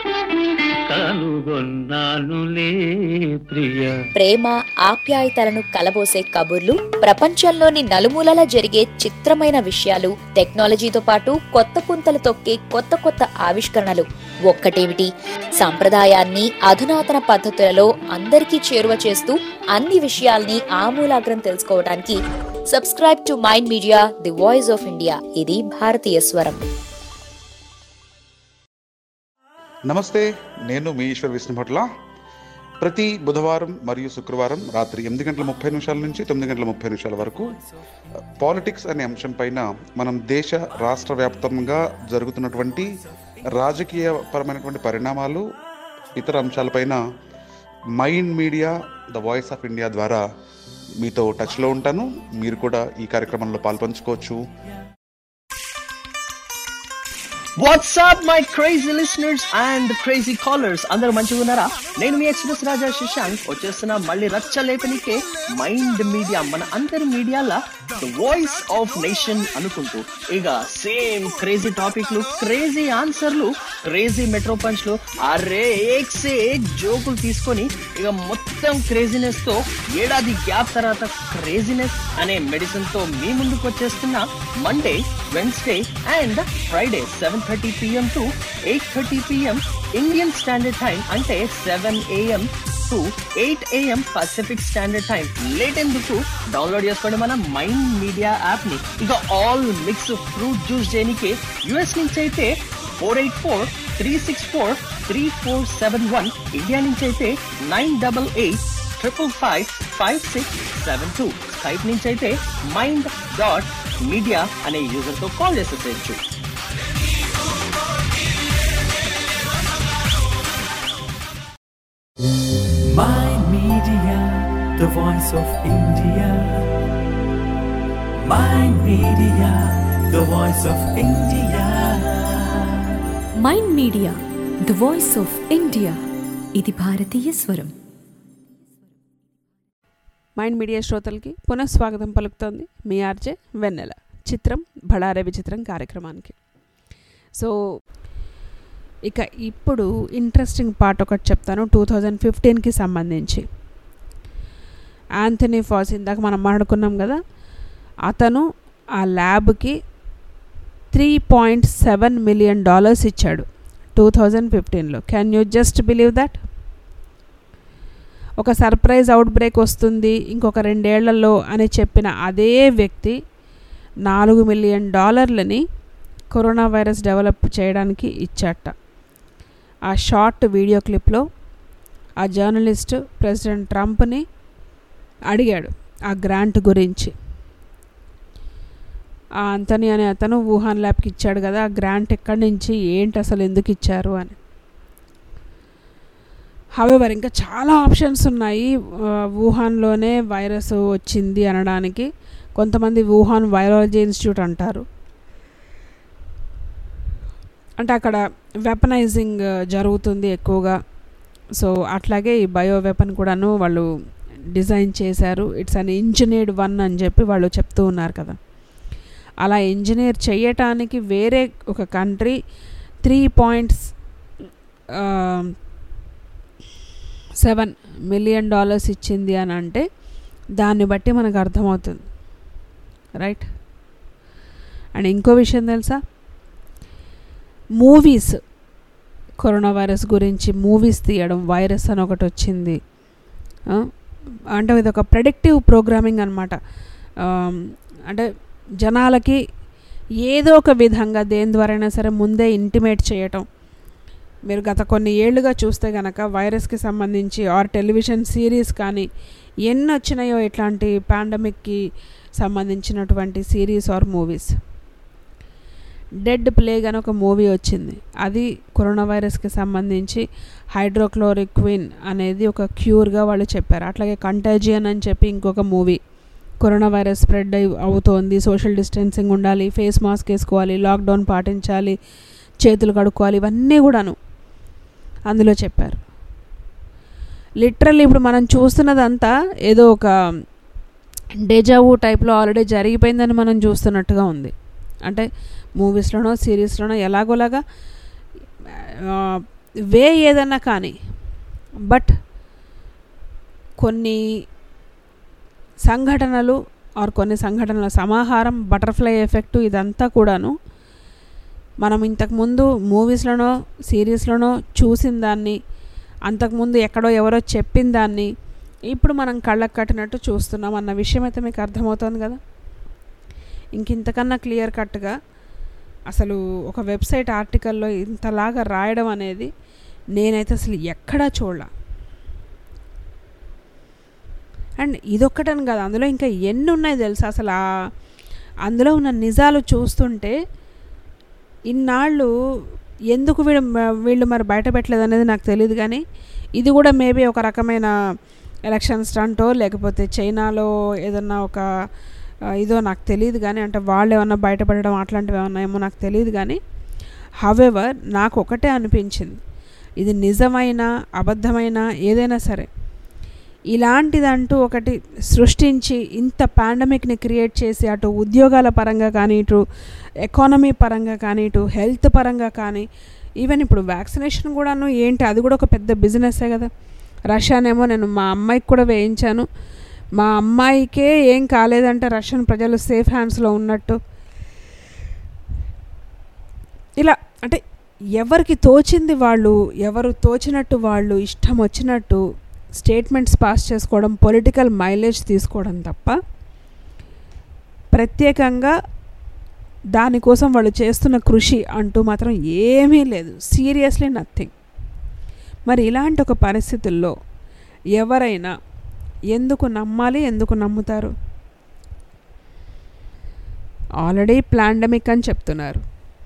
కనుగొన్నానులే ప్రియ ప్రేమ ఆప్యాయతలను కలబోసే కబుర్లు ప్రపంచంలోని నలుమూలలా జరిగే చిత్రమైన విషయాలు టెక్నాలజీతో పాటు కొత్త పుంతలు తొక్కే కొత్త కొత్త ఆవిష్కరణలు ఒక్కటేమిటి సంప్రదాయాన్ని అధునాతన పద్ధతులలో అందరికీ చేరువ చేస్తూ అన్ని విషయాల్ని ఆమూలాగ్రం తెలుసుకోవడానికి subscribe to mind media the voice of India ఇది భారతీయ స్వరం నమస్తే నేను మీ ఈశ్వర్ విష్ణుభట్ల ప్రతి బుధవారం మరియు శుక్రవారం రాత్రి ఎనిమిది గంటల ముప్పై నిమిషాల నుంచి తొమ్మిది గంటల ముప్పై నిమిషాల వరకు పాలిటిక్స్ అనే అంశం పైన మనం దేశ రాష్ట్ర వ్యాప్తంగా జరుగుతున్నటువంటి రాజకీయ పరమైనటువంటి పరిణామాలు ఇతర అంశాలపైన Mind media the voice of India ద్వారా మీతో టచ్లో ఉంటాను మీరు కూడా ఈ కార్యక్రమంలో పాల్పంచుకోవచ్చు WhatsApp my crazy listeners and crazy callers అందరూ మంచిగా ఉన్నారా నేను మీ ఎక్స్ప్రెస్ రాజా శశాంక్ వచ్చేస్తున్న మళ్ళీ రచ్చ లేపనికే మైండ్ మీడియా మన అందరి మీడియాల వాయిస్ ఆఫ్ నేషన్ అనుకుంటూ ఇక సేమ్ క్రేజీ టాపిక్లు క్రేజీ ఆన్సర్లు క్రేజీ మెట్రో పంచ్లు అరే ఏక్ సే ఏక్ జోకులు తీసుకొని ఇక మొత్తం క్రేజీనెస్ తో ఏడాది గ్యాప్ తర్వాత క్రేజీనెస్ అనే మెడిసిన్ తో మీ ముందుకు వచ్చేస్తున్న Monday Wednesday and Friday seven thirty PM to eight thirty PM Indian Standard Time అంటే seven AM to eight AM Pacific Standard Time late ఎందుకు డౌన్లోడ్ చేసుకోండి మన మైండ్ మీడియా యాప్ ని ఇక ఆల్ మిక్స్ ఫ్రూట్ జ్యూస్ చేయడానికి US నుంచి అయితే four eight four three six four three four seven one India నుంచి అయితే nine double eight triple five five six seven two Skype నుంచి అయితే మైండ్ డాట్ మీడియా అనే యూజర్ తో కాల్ చేసేసేయచ్చు Mind Media, the voice of India. Mind Media, the voice of India. Mind media the voice of India ఇది భారతీయ స్వరం mind media శ్రోతలకి పునఃస్వాగతం పలుకుతోంది మీ ఆర్జే వెన్నెల చిత్రం బడారే విచిత్రం కార్యక్రమానికి సో ఇక ఇప్పుడు ఇంట్రెస్టింగ్ పార్ట్ ఒకటి చెప్తాను టూ థౌజండ్ ఫిఫ్టీన్కి సంబంధించి యాంథనీ ఫాస్ ఇందాక మనం మాట్లాడుకున్నాం కదా అతను ఆ ల్యాబ్కి three point seven million dollars ఇచ్చాడు టూ థౌజండ్ ఫిఫ్టీన్లో can you just believe that ఒక సర్ప్రైజ్ అవుట్ బ్రేక్ వస్తుంది ఇంకొక రెండేళ్లలో అని చెప్పిన అదే వ్యక్తి నాలుగు మిలియన్ డాలర్లని కరోనా వైరస్ డెవలప్ చేయడానికి ఇచ్చాట ఆ షార్ట్ వీడియో క్లిప్లో ఆ జర్నలిస్ట్ ప్రెసిడెంట్ ట్రంప్ని అడిగాడు ఆ గ్రాంట్ గురించి ఆ అంతని అనే అతను వుహాన్ ల్యాబ్కి ఇచ్చాడు కదా ఆ గ్రాంట్ ఎక్కడి నుంచి ఏంటి అసలు ఎందుకు ఇచ్చారు అని హవెవర్ ఇంకా చాలా ఆప్షన్స్ ఉన్నాయి ఆ, వుహాన్లోనే వైరస్ వచ్చింది అనడానికి కొంతమంది వుహాన్ వైరాలజీ ఇన్స్టిట్యూట్ అంటారు అంటే అక్కడ వెపనైజింగ్ జరుగుతుంది ఎక్కువగా సో అట్లాగే ఈ బయో వెపన్ కూడాను వాళ్ళు డిజైన్ చేశారు ఇట్స్ అన్ ఇంజనీర్డ్ వన్ అని చెప్పి వాళ్ళు చెప్తూ ఉన్నారు కదా అలా ఇంజనీర్ చేయటానికి వేరే ఒక country three points seven million dollars ఇచ్చింది అని అంటే దాన్ని బట్టి మనకు అర్థమవుతుంది రైట్ అండ్ ఇంకో విషయం తెలుసా మూవీస్ కరోనా వైరస్ గురించి మూవీస్ తీయడం వైరస్ అని ఒకటి వచ్చింది ఆ, అంటే ఇది ఒక ప్రెడిక్టివ్ ప్రోగ్రామింగ్ అనమాట అంటే జనాలకి ఏదో ఒక విధంగా దేని ద్వారైనా సరే ముందే ఇంటిమేట్ చేయటం మీరు గత కొన్ని ఏళ్ళుగా చూస్తే గనక వైరస్కి సంబంధించి ఆర్ టెలివిజన్ సిరీస్ కానీ ఎన్ని వచ్చినాయో ఇట్లాంటి పాండమిక్కి సంబంధించినటువంటి series or movies dead plague అని ఒక మూవీ వచ్చింది అది కరోనా వైరస్కి సంబంధించి హైడ్రోక్లోరిక్విన్ అనేది ఒక క్యూర్గా వాళ్ళు చెప్పారు అట్లాగే కంటాజియన్ అని చెప్పి ఇంకొక మూవీ కరోనా వైరస్ స్ప్రెడ్ అయి అవుతోంది సోషల్ డిస్టెన్సింగ్ ఉండాలి ఫేస్ మాస్క్ వేసుకోవాలి లాక్డౌన్ పాటించాలి చేతులు కడుక్కోవాలి ఇవన్నీ కూడాను అందులో చెప్పారు లిటరల్లీ ఇప్పుడు మనం చూస్తున్నదంతా ఏదో ఒక డేజావు టైప్లో ఆల్రెడీ జరిగిపోయిందని మనం చూస్తున్నట్టుగా ఉంది అంటే మూవీస్లోనో సిరీస్లోనో ఎలాగోలాగా వే ఏదన్నా కానీ బట్ కొన్ని సంఘటనలు ఆర్ కొన్ని సంఘటనల సమాహారం బటర్ఫ్లై ఎఫెక్టు ఇదంతా కూడాను మనం ఇంతకుముందు మూవీస్లోనో సిరీస్లోనో చూసిన దాన్ని అంతకుముందు ఎక్కడో ఎవరో చెప్పిన దాన్ని ఇప్పుడు మనం కళ్ళకు కట్టినట్టు చూస్తున్నాం అన్న విషయం అయితే మీకు అర్థమవుతుంది కదా ఇంక ఇంతకన్నా క్లియర్ కట్గా అసలు ఒక వెబ్సైట్ ఆర్టికల్లో ఇంతలాగా రాయడం అనేది నేనైతే అసలు ఎక్కడా చూడలా అండ్ ఇదొక్కటని కాదు అందులో ఇంకా ఎన్ని ఉన్నాయి తెలుసా అసలు ఆ- అందులో ఉన్న నిజాలు చూస్తుంటే ఇన్నాళ్ళు ఎందుకు వీళ్ళు వీళ్ళు మరి బయట పెట్టలేదు అనేది నాకు తెలియదు కానీ ఇది కూడా మేబీ ఒక రకమైన ఎలక్షన్ స్టంటో లేకపోతే చైనాలో ఏదన్నా ఒక ఆ, ఇదో నాకు తెలియదు కానీ అంటే వాళ్ళు ఏమన్నా బయటపడడం అట్లాంటివి ఏమన్నా ఏమో నాకు తెలియదు కానీ హవెవర్ నాకు ఒకటే అనిపించింది ఇది నిజమైన అబద్ధమైన ఏదైనా సరే ఇలాంటిదంటూ ఒకటి సృష్టించి ఇంత పాండమిక్ని క్రియేట్ చేసి అటు ఉద్యోగాల పరంగా కానీ ఇటు ఎకానమీ పరంగా కానీ ఇటు హెల్త్ పరంగా కానీ ఈవెన్ ఇప్పుడు వ్యాక్సినేషన్ కూడాను ఏంటి అది కూడా ఒక పెద్ద బిజినెస్సే కదా రష్యానేమో నేను మా అమ్మాయికి కూడా వేయించాను మా అమ్మాయికే ఏం కాలేదంటే రష్యన్ ప్రజలు సేఫ్ హ్యాండ్స్లో ఉన్నట్టు ఇలా అంటే ఎవరికి తోచింది వాళ్ళు ఎవరు తోచినట్టు వాళ్ళు ఇష్టం వచ్చినట్టు స్టేట్మెంట్స్ పాస్ చేసుకోవడం పొలిటికల్ మైలేజ్ తీసుకోవడం తప్ప ప్రత్యేకంగా దానికోసం వాళ్ళు చేస్తున్న కృషి అంటూ మాత్రం ఏమీ లేదు సీరియస్లీ నథింగ్ మరి ఇలాంటి ఒక పరిస్థితుల్లో ఎవరైనా ఎందుకు నమ్మాలి ఎందుకు నమ్ముతారు ఆల్రెడీ ప్లాండమిక్ అని చెప్తున్నారు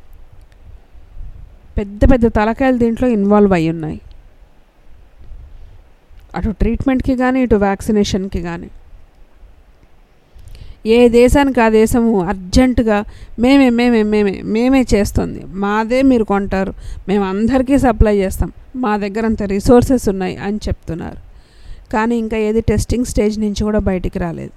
పెద్ద పెద్ద తలకాయలు దీంట్లో ఇన్వాల్వ్ అయి ఉన్నాయి అటు ట్రీట్మెంట్కి కానీ ఇటు వ్యాక్సినేషన్కి కానీ ఏ దేశానికి ఆ దేశము అర్జెంటుగా మేమే మేమే మేమే మేమే చేస్తుంది మాదే మీరు కొంటారు మేము అందరికీ సప్లై చేస్తాం మా దగ్గర అంత రిసోర్సెస్ ఉన్నాయి అని చెప్తున్నారు కానీ ఇంకా ఏది టెస్టింగ్ స్టేజ్ నుంచి కూడా బయటికి రాలేదు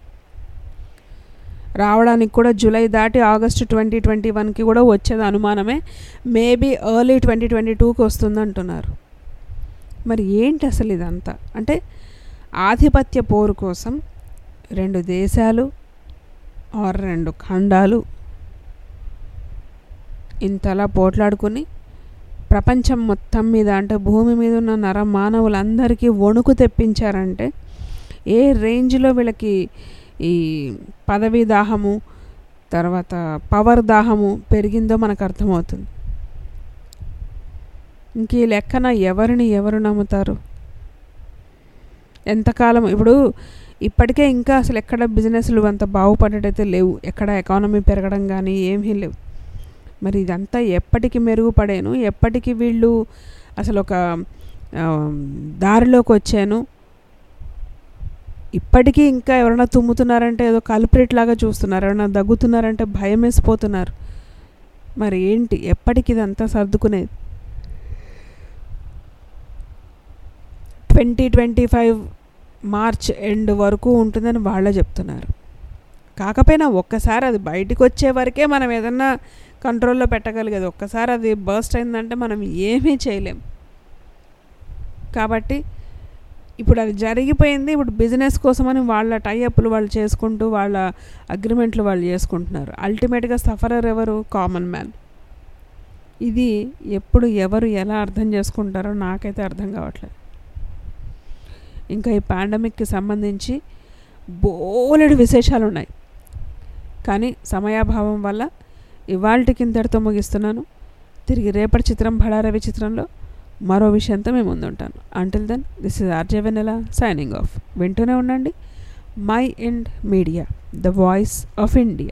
రావడానికి కూడా జూలై దాటి ఆగస్టు ట్వంటీ ట్వంటీ వన్కి కూడా వచ్చేది అనుమానమే మేబీ ఎర్లీ ట్వంటీ ట్వంటీ టూకి వస్తుంది అంటున్నారు మరి ఏంటి అసలు ఇదంతా అంటే ఆధిపత్య పోరు కోసం రెండు దేశాలు ఆర్ రెండు ఖండాలు ఇంతలా పోట్లాడుకుని ప్రపంచం మొత్తం మీద అంటే భూమి మీద ఉన్న నర మానవులందరికీ వణుకు తెప్పించారంటే ఏ రేంజ్లో వీళ్ళకి ఈ పదవీ దాహము తర్వాత పవర్ దాహము పెరిగిందో మనకు అర్థమవుతుంది ఇంక ఈ లెక్కన ఎవరిని ఎవరు నమ్ముతారు ఎంతకాలం ఇప్పుడు ఇప్పటికే ఇంకా అసలు ఎక్కడ బిజినెస్లు అంత బాగుపడేటైతే లేవు ఎక్కడ ఎకానమీ పెరగడం కానీ ఏమీ లేవు మరి ఇదంతా ఎప్పటికి మెరుగుపడేను ఎప్పటికి వీళ్ళు అసలు ఒక ఆ, దారిలోకి వచ్చాను ఇప్పటికీ ఇంకా ఎవరైనా తుమ్ముతున్నారంటే ఏదో కల్పరేట్ లాగా చూస్తున్నారు ఎవరైనా దగ్గుతున్నారంటే భయం వేసిపోతున్నారు మరి ఏంటి ఎప్పటికి ఇదంతా సర్దుకునేది twenty twenty five March end వరకు ఉంటుందని వాళ్ళే చెప్తున్నారు కాకపోయినా ఒక్కసారి అది బయటకు వచ్చే వరకే మనం ఏదన్నా కంట్రోల్లో పెట్టగలిగేది ఒక్కసారి అది బర్స్ట్ అయిందంటే మనం ఏమీ చేయలేం కాబట్టి ఇప్పుడు అది జరిగిపోయింది ఇప్పుడు బిజినెస్ కోసమని వాళ్ళ టైఅప్లు వాళ్ళు చేసుకుంటూ వాళ్ళ అగ్రిమెంట్లు వాళ్ళు చేసుకుంటున్నారు అల్టిమేట్గా సఫరర్ ఎవరు కామన్ మ్యాన్ ఇది ఎప్పుడు ఎవరు ఎలా అర్థం చేసుకుంటారో నాకైతే అర్థం కావట్లేదు ఇంకా ఈ పాండమిక్కి సంబంధించి బోలెడు విశేషాలు ఉన్నాయి కానీ సమయాభావం వల్ల ఇవాళకి ఇంతటితో ముగిస్తున్నాను తిరిగి రేపటి చిత్రం భళారవి చిత్రంలో మరో విషయంతో మేము ముందుంటాను until then this is RJ Venela signing off వింటూనే ఉండండి Mind Media the voice of India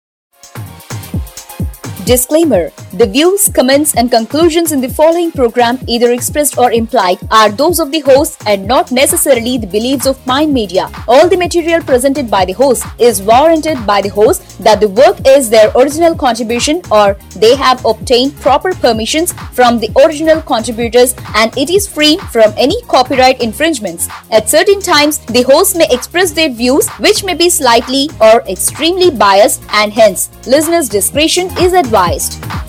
Disclaimer The views, comments, and conclusions in the following program, either expressed or implied, are those of the host and not necessarily the beliefs of Mind Media. All the material presented by the host is warranted by the host that the work is their original contribution or they have obtained proper permissions from the original contributors and it is free from any copyright infringements. At certain times, the host may express their views which may be slightly or extremely biased and hence listeners' discretion is advised.